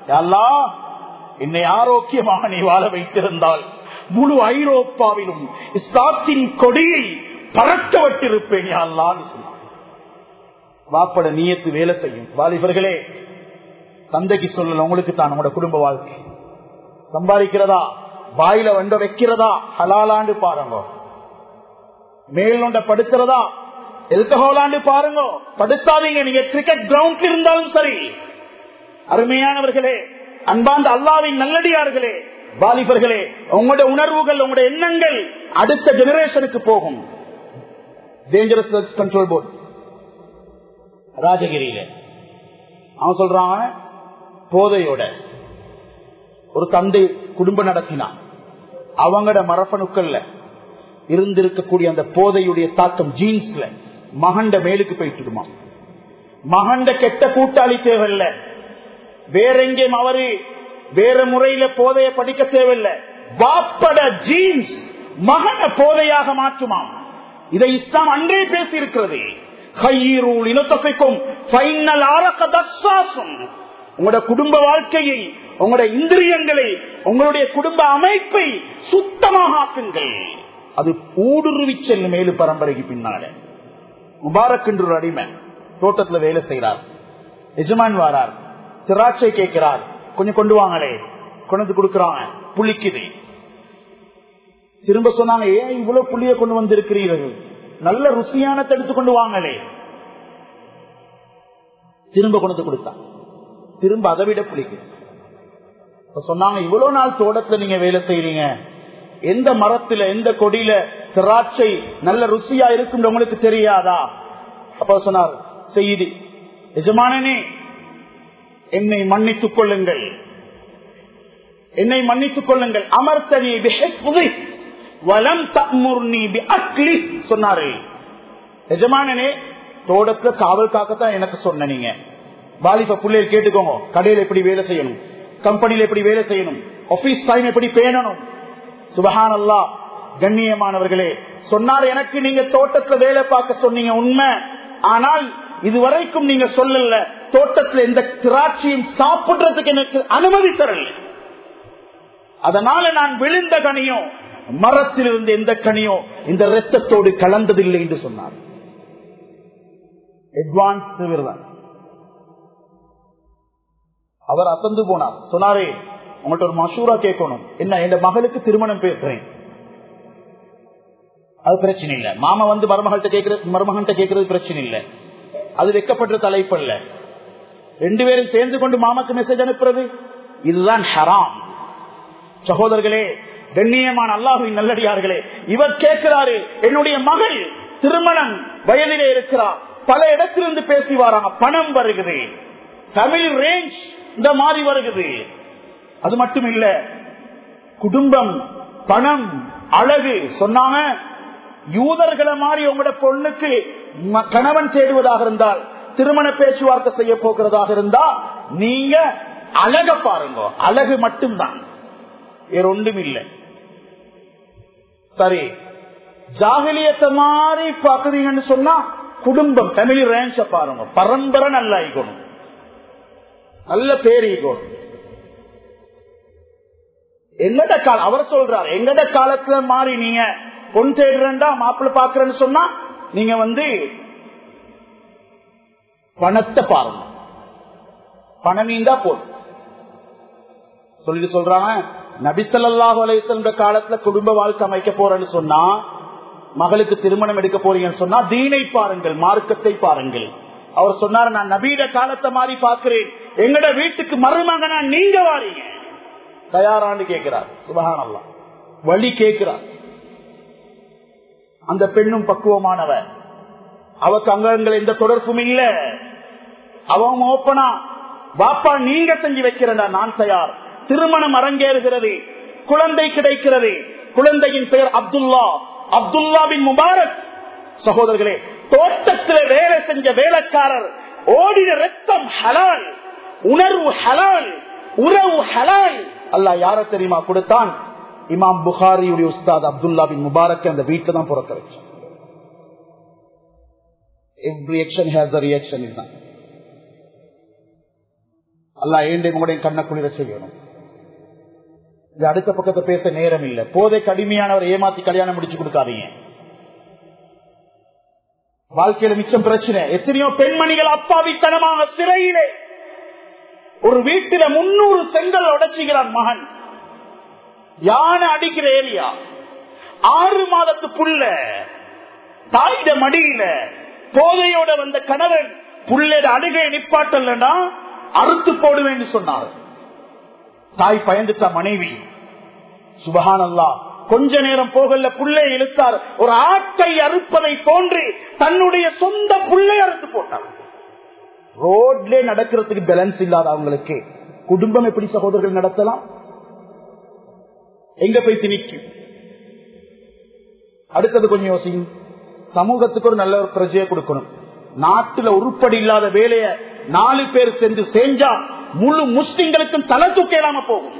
என்னை ஆரோக்கியமாக நீ வாழ வைத்திருந்தால் முழு ஐரோப்பாவிலும் இஸ்லாத்தின் கொடியை பறக்க விட்டிருப்பேன் யாழ்லான்னு சொன்னார் வாப்பட நீயத்து வேலை செய்யும் வாலிபர்களே தந்தைக்கு சொல்லல உங்களுக்கு தான் உங்களோட குடும்ப வாழ்க்கை சம்பாதிக்கிறதா வாயில வண்ட வைக்கிறதா ஹலாலாண்டு பாருங்க மேல் நொண்ட படுக்கிறதா எல்கஹோலாண்டு பாருங்க படுத்தாதீங்க நீங்க கிரிக்கெட் கிரவுண்ட் இருந்தாலும் சரி அருமையானவர்களே அன்பாந்த அல்லாவின் நல்லடியார்களே வாலிபர்களே உங்களுடைய உணர்வுகள் உங்களுடைய எண்ணங்கள் அடுத்த ஜெனரேஷனுக்கு போகும் டேஞ்சரஸ் கண்ட்ரோல் போர்டு ராஜகிரியில அவன் சொல்றான் போதையோட ஒரு தந்தை குடும்பம் நடத்தினான் அவங்களோட மரபணுக்கள்ல இருந்திருக்கக்கூடிய அந்த போதையுடைய தாக்கம் ஜீன்ஸ்ல மகண்ட மேலுக்கு போயிட்டுமா மகண்ட கெட்ட கூட்டாளி தேவையில்ல வேற எங்கேயும் அவரு வேற முறையில போதைய படிக்க தேவையில்லை வாப்பட ஜீன்ஸ் மகன போதையாக மாற்றுமாம் இதை இஸ்லாம் அன்றே பேசி இருக்கிறது உங்களோட குடும்ப வாழ்க்கையை உங்களுடைய இந்திரியங்களை உங்களுடைய குடும்ப அமைப்பை சுத்தமாக ஆக்குங்கள் அது ஊடுருவி செல்லும் மேலு பரம்பரைக்கு பின்னால முபாரக் என்று ஒரு அடிமை தோட்டத்துல வேலை செய்கிறார் எஜமான் வாரார் திராட்சை கேட்கிறார் கொஞ்சம் கொண்டு வாங்களே கொண்டு கொடுக்கறாங்க புளிக்குது திரும்ப சொன்னாங்க ஏன் இவ்வளவு புளிய கொண்டு வந்திருக்கிறீர்கள் நல்ல ருசியான தடுத்து கொண்டு வாங்களே திரும்ப கொண்டு கொடுத்தா திரும்ப அதை விட புளிக்குது சொன்னாங்க இவ்வளவு நாள் தோட்டத்துல நீங்க வேலை செய்யறீங்க எந்த மரத்துல எந்த கொடியில திராட்சை நல்ல ருசியா இருக்கும் உங்களுக்கு தெரியாதா அப்ப சொன்னார் செய்தி எஜமானனே என்னை மன்னித்துக் கொள்ளுங்கள் என்னை மன்னித்துக் கொள்ளுங்கள் அமர்த்தனி வலம் தமுர்னி அக்லி சொன்னாரு எஜமானனே தோட்டத்துல காவல் காக்கத்தான் எனக்கு சொன்ன நீங்க வாலிப பிள்ளைகள் கேட்டுக்கோங்க கடையில் எப்படி வேலை செய்யணும் கம்பெனியில எப்படி வேலை செய்யணும் ஆபீஸ் டைம் எப்படி பேணணும் சுபஹான் அல்லா கண்ணியமானவர்களே சொன்னார் எனக்கு நீங்க தோட்டத்துல வேலை பார்க்க சொன்னீங்க உண்மை ஆனால் இதுவரைக்கும் நீங்க சொல்லல தோட்டத்துல எந்த திராட்சையும் சாப்பிடுறதுக்கு எனக்கு அனுமதி தரல அதனால நான் விழுந்த கனியோ மரத்திலிருந்து எந்த கனியோ இந்த ரத்தத்தோடு கலந்ததில்லை என்று சொன்னார் அட்வான்ஸ் தான் அவர் அசந்து போனார் சொன்னாரே உங்கள்ட்ட ஒரு மசூரா கேட்கணும் என்ன என் மகளுக்கு திருமணம் பேசுறேன் அது பிரச்சனை இல்ல மாமா வந்து மருமகள்கிட்ட கேட்கறது மருமகன்கிட்ட கேட்கறது பிரச்சனை இல்ல அது வைக்கப்பட்ட தலைப்பு அல்ல ரெண்டு பேரும் சேர்ந்து கொண்டு மாமாக்கு மெசேஜ் அனுப்புறது இதுதான் ஹராம் சகோதரர்களே கண்ணியமான அல்லாஹுவின் நல்லடியார்களே இவர் கேட்கிறாரு என்னுடைய மகள் திருமணம் வயதிலே இருக்கிறார் பல இடத்திலிருந்து பேசி வராங்க பணம் வருகிறது தமிழ் ரேஞ்ச் இந்த மாதிரி வருகிறது அது மட்டும் இல்ல குடும்பம் பணம் அழகு சொன்னாங்க யூதர்களை மாதிரி உங்களோட பொண்ணுக்கு ம- கணவன் தேடுவதாக இருந்தால் திருமண பேச்சுவார்த்தை செய்ய போகிறதாக இருந்தா நீங்க அழக பாருங்க அழகு மட்டும்தான் வேற ஒன்றும் இல்லை சரி ஜாகிலியத்தை மாதிரி பாக்குறீங்கன்னு சொன்னா குடும்பம் தமிழ் ரேஞ்ச பாருங்க பரம்பரை நல்ல ஈகணும் நல்ல பேர் ஈகணும் எங்கட கால அவர் சொல்றார் எங்கட காலத்துல மாறி நீங்க பொன் தேடுறா மாப்பிள்ள பாக்குறேன்னு சொன்னா நீங்க வந்து பணத்தை பாருங்க பணம் இருந்தா போதும் சொல்லிட்டு சொல்றாங்க நபிசல்லாஹு அலைசல்ற காலத்துல குடும்ப வாழ்க்கை அமைக்க போறேன்னு சொன்னா மகளுக்கு திருமணம் எடுக்க போறீங்கன்னு சொன்னா தீனை பாருங்கள் மார்க்கத்தை பாருங்கள் அவர் சொன்னார் நான் நபீட காலத்தை மாதிரி பாக்குறேன் எங்கட வீட்டுக்கு மருமகனா நீங்க வாரீங்க தயாரான்னு கேட்கிறார் சுபகான் அல்லா வழி கேட்கிறார் அந்த பெண்ணும் பக்குவமானவ அவக்கு அங்கங்கள் எந்த தொடர்பும் இல்ல அவன் ஓப்பனா பாப்பா நீங்க செஞ்சு வைக்கிறதா நான் தயார் திருமணம் அரங்கேறுகிறது குழந்தை கிடைக்கிறது குழந்தையின் பெயர் அப்துல்லா அப்துல்லா பின் முபாரக் சகோதரர்களே தோட்டத்தில் வேலை செஞ்ச வேலைக்காரர் ஓடின ரத்தம் ஹலால் உணர்வு ஹலால் உறவு ஹலால் அல்லா யார தெரியுமா கொடுத்தான் இமாம் புகாரியுடைய உஸ்தாத் அப்துல்லா பின் முபாரக் அந்த வீட்டை தான் பிறக்க வச்சான் every action has a reaction இதுதான் அல்லா ஏண்டை உங்களுடைய கண்ண குளிர செய்யணும் இது அடுத்த பக்கத்தை பேச நேரம் இல்ல போதை கடுமையானவர் ஏமாத்தி கல்யாணம் முடிச்சு கொடுக்காதீங்க வாழ்க்கையில மிச்சம் பிரச்சனை எத்தனையோ பெண்மணிகள் அப்பாவித்தனமாக சிறையிலே ஒரு வீட்டில முன்னூறு செங்கல் உடைச்சுகிறான் மகன் யானை அடிக்கிற ஏரியா ஆறு மாதத்து புள்ள தாயிட மடியில போதையோட வந்த கணவன் புள்ளட அழுகை நிப்பாட்டலன்னா அறுத்து போடுவேன் சொன்னார் தாய் பயந்துட்ட மனைவி சுபஹானல்லா கொஞ்ச நேரம் போகல புள்ளை இழுத்தார் ஒரு ஆட்டை அறுப்பதை போன்று தன்னுடைய சொந்த புள்ளை அறுத்து போட்டார் ரோட்ல நடக்கிறதுக்கு பேலன்ஸ் இல்லாத அவங்களுக்கு குடும்பம் எப்படி சகோதரர்கள் நடத்தலாம் எங்க போய் திணிக்கும் அடுத்தது கொஞ்சம் யோசிங்க சமூகத்துக்கு ஒரு நல்ல ஒரு பிரஜையை கொடுக்கணும் நாட்டுல உருப்படி இல்லாத வேலைய நாலு பேர் சென்று செஞ்சா முழு முஸ்லிம்களுக்கும் தலை தூக்கலாம போகும்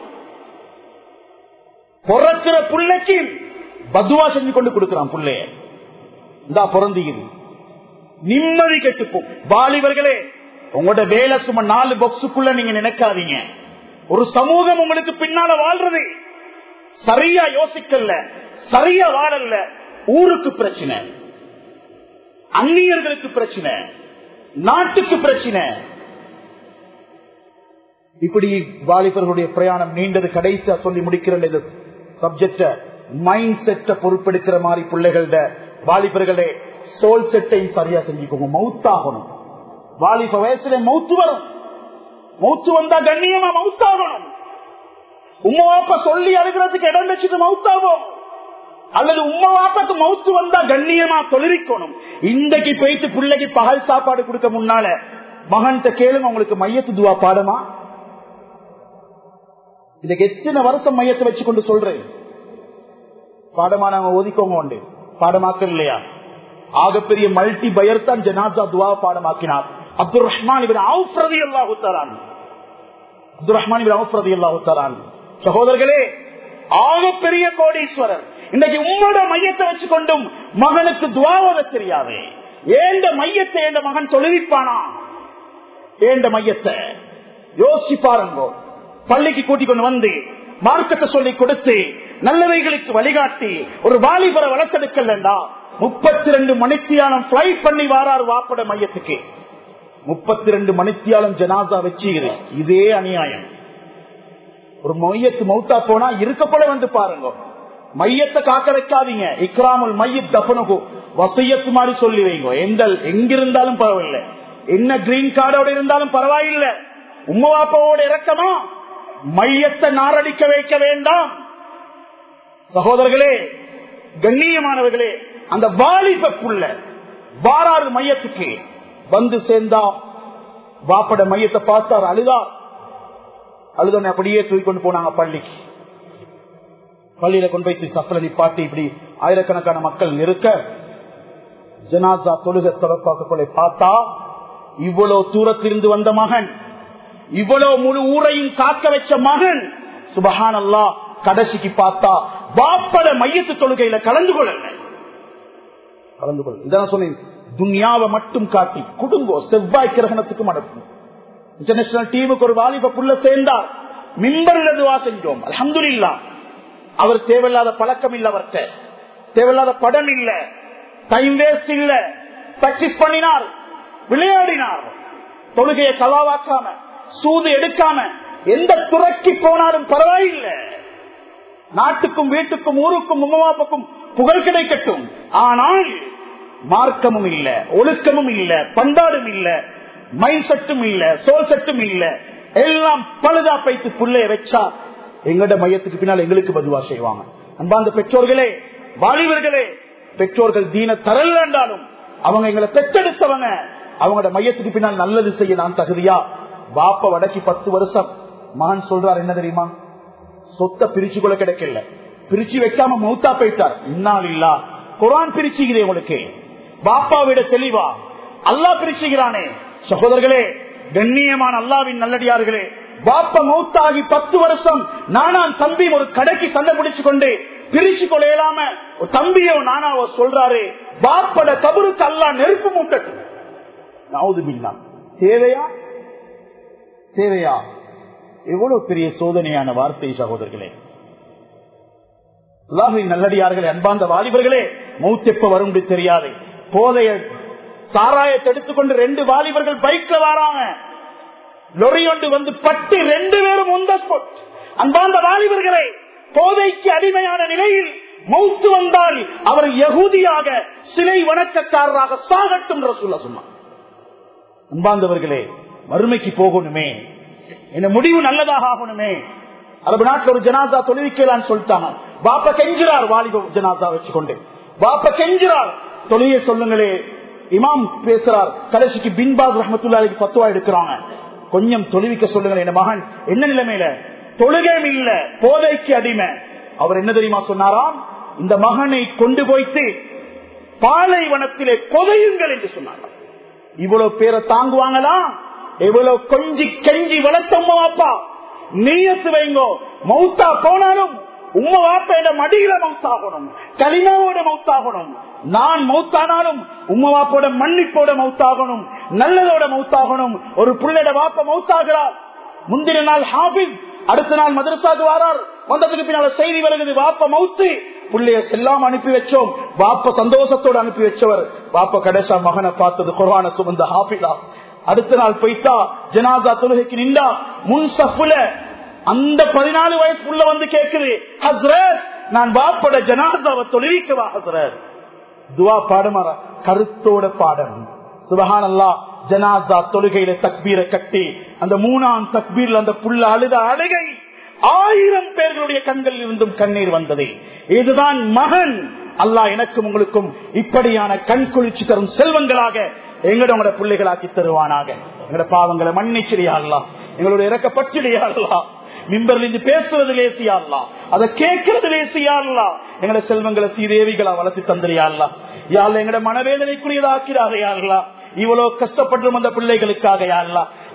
பிறக்கிற புள்ளைக்கு பதுவா செஞ்சு கொண்டு கொடுக்கிறான் புள்ளைய இந்தா பிறந்தீங்க நிம்மதி கெட்டுப்போம் வாலிபர்களே உங்களோட வேலை சும்மா நாலு பாக்ஸுக்குள்ள நீங்க நினைக்காதீங்க ஒரு சமூகம் உங்களுக்கு பின்னால வாழ்றது சரியா யோசிக்கல சரியா வாழல ஊருக்கு பிரச்சனை அந்நியர்களுக்கு பிரச்சனை நாட்டுக்கு பிரச்சனை இப்படி வாலிபர்களுடைய பிரயாணம் நீண்டது கடைசியா சொல்லி முடிக்கிற இந்த சப்ஜெக்ட மைண்ட் செட்ட பொறுப்பெடுக்கிற மாதிரி பிள்ளைகள வாலிபர்களே சோல் செட்டையும் சரியா செஞ்சுக்கோங்க மவுத்தாகணும் வாலிப வயசுல மவுத்து வரும் மவுத்து வந்தா கண்ணியமா மவுத்தாகணும் உமா வாப்பா சொல்லி அழுகிறதுக்கு இடம் வச்சுட்டு மவுத்தாகும் அல்லது உமா வாப்பாக்கு மவுத்து வந்தா கண்ணியமா தொழிற்கணும் இன்றைக்கு போயிட்டு பிள்ளைக்கு பகல் சாப்பாடு கொடுக்க முன்னால மகன்கிட்ட கேளுங்க உங்களுக்கு மையத்து துவா பாடமா இதுக்கு எத்தனை வருஷம் மையத்தை வச்சு கொண்டு சொல்றேன் பாடமா நாங்க ஒதுக்கோங்க உண்டு பாடமாக்க இல்லையா ஆகப்பெரிய மல்டி பயர் தான் ஜனாசா துவா பாடமாக்கினார் அப்துல் ரஹ்மான் இவர் அவுஃப்ரதி அல்லாஹு தரான் அப்துல் ரஹ்மான் இவர் அவுஃப்ரதி அல்லாஹு தரான் சகோதரர்களே ஆகப்பெரிய கோடீஸ்வரர் இன்னைக்கு உம்மோட மையத்தை வச்சுக்கொண்டும் மகனுக்கு துவாவத தெரியாது ஏண்ட மையத்தை என்ற மகன் தொழுவிப்பானா ஏண்ட மையத்தை யோசிச்சு பாருங்க பள்ளிக்கு கூட்டிக் கொண்டு வந்து மார்க்கத்தை சொல்லி கொடுத்து நல்லவைகளுக்கு வழிகாட்டி ஒரு வாலிபரை வளர்த்தெடுக்கலண்டா முப்பத்தி ரெண்டு மணித்தியாலம் பிளைட் பண்ணி வாராரு வாப்பட மையத்துக்கு முப்பத்தி ரெண்டு மணித்தியாலம் ஜனாசா வச்சுக்கிறேன் இதே அநியாயம் ஒரு மையத்து மௌத்தா போனா இருக்கப்பட வந்து பாருங்க மையத்தை காக்க வைக்காதீங்க இக்ராமுல் மையத் தபனுகு வசையத்து மாதிரி சொல்லி வைங்க எந்த எங்கிருந்தாலும் பரவாயில்லை என்ன கிரீன் கார்டோட இருந்தாலும் பரவாயில்லை உம்மவாப்பாவோட இறக்கமா மையத்தை நாரடிக்க வைக்க வேண்டாம் சகோதரர்களே கண்ணியமானவர்களே அந்த வாலிப புள்ள வாராறு மையத்துக்கு வந்து சேர்ந்தா வாப்பட மையத்தை பார்த்தார் அழுதார் அழுதோன்னு அப்படியே தூக்கி கொண்டு போனாங்க பள்ளிக்கு பள்ளியில கொண்டு போய் சப்பல நிப்பாட்டி இப்படி ஆயிரக்கணக்கான மக்கள் நிற்க ஜனாசா தொழுக தொடர்பாக பார்த்தா இவ்வளவு தூரத்திலிருந்து வந்த மகன் இவ்வளவு முழு ஊரையும் காக்க வச்ச மகன் சுபஹான் அல்லா கடைசிக்கு பார்த்தா வாப்பட மையத்து தொழுகையில கலந்து கொள்ளல கலந்து கொள்ள இதான் சொன்னேன் துன்யாவை மட்டும் காட்டி குடும்போ செவ்வாய் கிரகணத்துக்கு மடக்கும் இன்டர்நேஷனல் டீமுக்கு ஒரு வாலிப புள்ள சேர்ந்தார் மின்பரில் துவா செஞ்சோம் அலமதுல்லா அவர் தேவையில்லாத பழக்கம் இல்ல அவர்கிட்ட தேவையில்லாத படம் இல்ல டைம் வேஸ்ட் இல்ல பிராக்டிஸ் பண்ணினார் விளையாடினார் தொழுகையை கலாவாக்காம சூது எடுக்காம எந்த துறைக்கு போனாலும் பரவாயில்லை நாட்டுக்கும் வீட்டுக்கும் ஊருக்கும் உமாப்பாக்கும் புகழ் கிடைக்கட்டும் ஆனால் மார்க்கமும் இல்ல ஒழுக்கமும் இல்ல பண்பாடும் இல்ல மைண்ட் செட்டும் இல்ல சோல் செட்டும் இல்ல எல்லாம் பழுதா பைத்து புள்ளைய வச்சா எங்கட மையத்துக்கு பின்னால் எங்களுக்கு பதுவா செய்வாங்க அன்பாந்த பெற்றோர்களே வாலிபர்களே பெற்றோர்கள் தீன தரல் என்றாலும் அவங்க எங்களை பெற்றெடுத்தவங்க அவங்களோட மையத்துக்கு பின்னால் நல்லது செய்ய நான் தகுதியா பாப்ப வடக்கி பத்து வருஷம் மகன் சொல்றார் என்ன தெரியுமா சொத்தை பிரிச்சு கொள்ள கிடைக்கல பிரிச்சு வைக்காம மௌத்தா போயிட்டார் இன்னால் இல்லா குரான் பிரிச்சுகிறேன் உங்களுக்கு பாப்பா விட தெளிவா அல்லா பிரிச்சுகிறானே சகோதரர்களே கண்ணியமான அல்லாவின் நல்லடியார்களே பாப்ப மௌத்தாகி பத்து வருஷம் நானான் தம்பி ஒரு கடைக்கு சண்டை பிடிச்சு கொண்டு பிரிச்சு கொள்ளையலாம ஒரு தம்பியோ நானாவோ சொல்றாரு பாப்பட கபருக்கு அல்லா நெருப்பு மூட்டட்டும் நாவுதுபில்லா தேவையா தேவையா எவ்வளவு பெரிய சோதனையான வார்த்தை சகோதரர்களே அல்லாஹின் நல்லடியார்களே அன்பாந்த வாலிபர்களே மௌத்தெப்ப வரும் தெரியாது போதைய சாராயத்தை எடுத்துக்கொண்டு ரெண்டு வாலிபர்கள் பைக்ல வராங்க லொரி ஒன்று வந்து பட்டு ரெண்டு பேரும் உந்த ஸ்பாட் அன்பாந்த வாலிபர்களே போதைக்கு அடிமையான நிலையில் மௌத்து வந்தால் அவர் யகூதியாக சிலை வணக்கக்காரராக சாகட்டும் ரசூல்லா சொன்னார் அன்பாந்தவர்களே வறுமைக்கு போகணுமே என்ன முடிவு நல்லதாக ஆகணுமே அரபு நாட்டில் ஒரு ஜனாதா தொழுவிக்கலான்னு சொல்லிட்டாங்க பாப்ப கெஞ்சிறார் வாலிப ஜனாதா வச்சுக்கொண்டு பாப்ப கெஞ்சிறார் தொழுவிய சொல்லுங்களே இமாம் பேசுறார் கடைசிக்கு பின்பாஸ் ரஹமத்துல்லாக்கு பத்துவா எடுக்கிறாங்க கொஞ்சம் தொழுவிக்க சொல்லுங்களேன் என் மகன் என்ன நிலைமையில தொழுகையும் இல்ல போதைக்கு அடிமை அவர் என்ன தெரியுமா சொன்னாராம் இந்த மகனை கொண்டு போய்த்து பாலைவனத்திலே புதையுங்கள் என்று சொன்னார் இவ்வளவு பேரை தாங்குவாங்களா எவ்வளவு கொஞ்சி கெஞ்சி வளர்த்தம்மா அப்பா நீயத்து வைங்கோ மௌத்தா போனாலும் உம்ம வாப்பையிட மடியில மௌத்தாகணும் களிமாவோட மௌத்தாகணும் நான் மௌத்தானாலும் உம்ம வாப்போட மன்னிப்போட மௌத்தாகணும் நல்லதோட மௌத்தாகணும் ஒரு பிள்ளைட வாப்ப மௌத்தாகிறார் முந்தின நாள் ஹாபிஸ் அடுத்த நாள் மதரசாக்கு வாரார் வந்ததுக்கு பின்னால செய்தி வருகிறது வாப்ப மௌத்து புள்ளைய செல்லாம அனுப்பி வச்சோம் வாப்ப சந்தோஷத்தோட அனுப்பி வச்சவர் வாப்ப கடைசா மகனை பார்த்தது குர்வான சுமந்த ஹாபிதா அடுத்த நாள் போய்த்தா ஜனாதா தொழுகைக்கு நின்றா முன் சஃபுல அந்த பதினாலு வயசு புள்ள வந்து கேக்குது ஹஸ்ரத் நான் வாப்பட ஜனாதாவை தொழுவிக்கவா ஹஸ்ரத் துவா பாடமாரா கருத்தோட பாடம் சுபஹான் அல்லா ஜனாதா தொழுகையில தக்பீரை கட்டி அந்த மூணாம் தக்பீர்ல அந்த புள்ள அழுத அழுகை ஆயிரம் பேர்களுடைய கண்களில் இருந்தும் கண்ணீர் வந்தது இதுதான் மகன் அல்லாஹ் எனக்கும் உங்களுக்கும் இப்படியான கண் குளிச்சு தரும் செல்வங்களாக எங்களோட பிள்ளைகளாக்கி தருவானாக எங்களோட பாவங்களை மன்னிச்சிரியா அல்லா எங்களுடைய இறக்கப்பட்டிரியா அல்லா மிம்பர்ல இருந்து பேசுறது லேசியா அல்லா அதை கேட்கறது லேசியா அல்லா எங்களோட செல்வங்களை சீதேவிகளா வளர்த்து தந்திரியா அல்லா யாழ் எங்களோட மனவேதனைக்குரியதாக்கிறாக யாருலா இவ்வளவு கஷ்டப்பட்டு வந்த பிள்ளைகளுக்காக யாருலா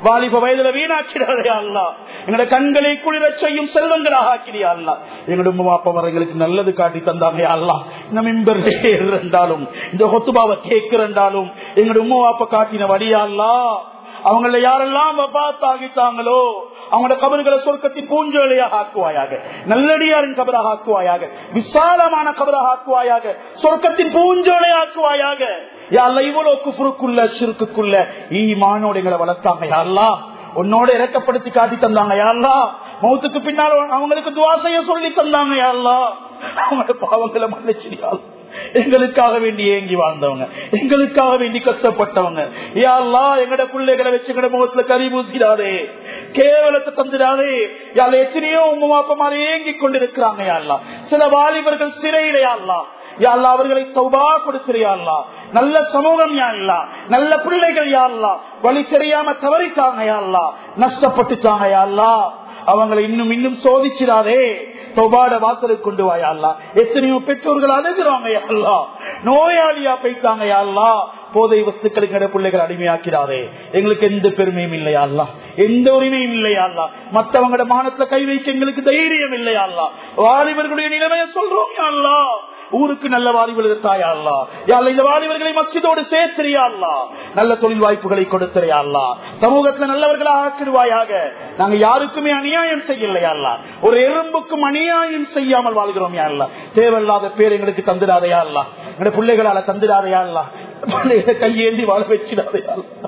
வாலிப வயதுல வீணாக்கிறாரே அல்லா எங்களோட கண்களை குளிர செய்யும் செல்வங்களாக ஆக்கிறியா அல்லா எங்களோட உம்மா அப்பா எங்களுக்கு நல்லது காட்டி தந்தாங்க அல்லா இந்த மிம்பர்லே இருந்தாலும் இந்த கொத்துபாவை கேட்கிறண்டாலும் எங்களோட உம்மா அப்பா காட்டின வழியா அல்லா அவங்கள யாரெல்லாம் வபாத்தாகிட்டாங்களோ அவங்களோட கபறுகளை சொர்க்கத்தின் பூஞ்சோலையாக ஆக்குவாயாக நல்லடியாரின் கபராக ஆக்குவாயாக விசாலமான கபராக ஆக்குவாயாக சொர்க்கத்தின் பூஞ்சோலை ஆக்குவாயாக யாழ்ல இவ்வளவு குஃபுருக்குள்ள சிறுக்குள்ள ஈமானோட எங்களை வளர்த்தாங்க யாழ்லா உன்னோட இறக்கப்படுத்தி காட்டி தந்தாங்க யாழ்லா மௌத்துக்கு பின்னால் அவங்களுக்கு துவாசைய சொல்லி தந்தாங்க யாழ்லா அவங்களோட பாவங்களை மன்னிச்சிரியாள் எங்களுக்காக வேண்டி ஏங்கி வாழ்ந்தவங்க எங்களுக்காக வேண்டி கஷ்டப்பட்டவங்க யாழ்லா எங்கட பிள்ளைகளை வச்சு எங்கட முகத்துல கறி பூசிடாதே கேவலத்தை தந்துடாதே யாழ் எத்தனையோ உங்க அப்பமாரி ஏங்கி கொண்டிருக்கிறாங்க யாழ்லா சில வாலிபர்கள் சிறையில யாழ்லா யாழ்லா அவர்களை சௌபா கொடுக்கிறியாள்லா நல்ல சமூகம் யாழ்லா நல்ல பிள்ளைகள் யாழ்லா வழி தெரியாம தவறித்தாங்க யாழ்லா நஷ்டப்பட்டுட்டாங்க யாழ்லா அவங்களை இன்னும் இன்னும் சோதிச்சிடாதே தொபாட வாசலுக்கு கொண்டு வாயல்லா எத்தனையோ பெற்றோர்கள் அழுகிறாங்க யாழ்லா நோயாளியா போயிட்டாங்க யாழ்லா போதை வஸ்துக்களுக்கு பிள்ளைகள் அடிமையாக்கிறாரே எங்களுக்கு எந்த பெருமையும் இல்லையா எந்த உரிமையும் இல்லையா மற்றவங்களோட மானத்துல கை வைக்க எங்களுக்கு தைரியம் இல்லையா வாலிபர்களுடைய நிலைமையை சொல்றோம் யாழ்லா ஊருக்கு நல்ல வாலிபர்கள் தாயா அல்லா யாழ்ல இந்த வாலிபர்களை மஸ்ஜிதோடு சேர்த்திரியா அல்லா நல்ல தொழில் வாய்ப்புகளை கொடுத்திரியா அல்லா சமூகத்துல நல்லவர்களாக ஆக்கிடுவாயாக நாங்க யாருக்குமே அநியாயம் செய்யலையா அல்லா ஒரு எறும்புக்கும் அநியாயம் செய்யாமல் வாழ்கிறோம் யா அல்லா தேவையில்லாத பேர் எங்களுக்கு தந்துடாதையா அல்லா எங்க பிள்ளைகளால தந்துடாதையா அல்லா பிள்ளைகளை கையேந்தி வாழ வச்சிடாதையா அல்லா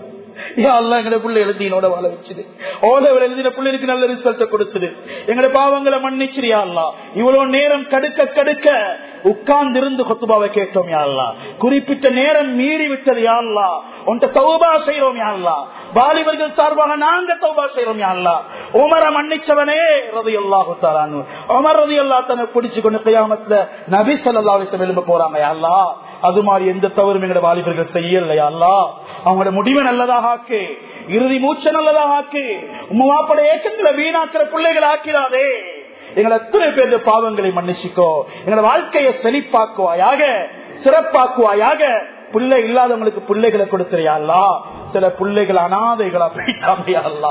எங்கட பிள்ளை எழுதினோட வாழ வச்சுது ஓலவில் எழுதின பிள்ளைக்கு நல்ல ரிசல்ட்ட கொடுத்துடு எங்கட பாவங்களை மன்னிச்சிரியா அல்லா இவ்வளவு நேரம் கடுக்க கடுக்க உட்கார்ந்து இருந்து கொத்துபாவை கேட்டோம் யாழ்லா குறிப்பிட்ட நேரம் மீறி விட்டது யாழ்லா உன்ட்ட தௌபா செய்யறோம் யாழ்லா வாலிபர்கள் சார்பாக நாங்க தௌபா செய்யறோம் யாழ்லா உமர மன்னிச்சவனே ரதி அல்லாஹு தாரானு உமர் ரதி அல்லா தன்னை பிடிச்சு கொண்டு கையாமத்துல நபி சொல்லா விரும்ப போறாங்க யாழ்லா அது மாதிரி எந்த தவறும் எங்கட வாலிபர்கள் செய்யலையா அல்லா அவங்களோட முடிவை நல்லதாக ஆக்கு இறுதி மூச்ச நல்லதாக ஆக்கு உமாப்பட ஏக்கத்துல வீணாக்குற பிள்ளைகள் ஆக்கிறாதே எங்களை எத்தனை பேர் பாவங்களை மன்னிச்சுக்கோ எங்களோட வாழ்க்கையை செழிப்பாக்குவாயாக சிறப்பாக்குவாயாக பிள்ளை இல்லாதவங்களுக்கு பிள்ளைகளை கொடுக்கிறியாள்லா சில பிள்ளைகள் அனாதைகளா போயிட்டாங்க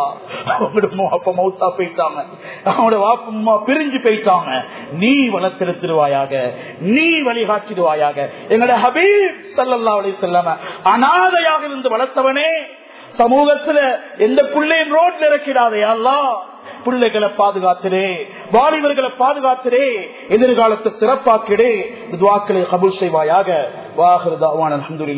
அவங்களோட அப்ப மௌத்தா போயிட்டாங்க அவங்களோட வாப்பம்மா பிரிஞ்சு போயிட்டாங்க நீ வளர்த்தெடுத்துருவாயாக நீ வழிகாட்டிடுவாயாக எங்களோட ஹபீப் சல்லா அலி செல்லாம அனாதையாக இருந்து வளர்த்தவனே சமூகத்துல எந்த பிள்ளையும் ரோட்ல இறக்கிறாதே அல்லா பிள்ளைகளை பாதுகாத்திரே வாலிபர்களை பாதுகாத்திரே எதிர்காலத்தை சிறப்பாக்கிடே துவாக்களை கபூல் செய்வாயாக வாகரதாவான அலமதுல்லா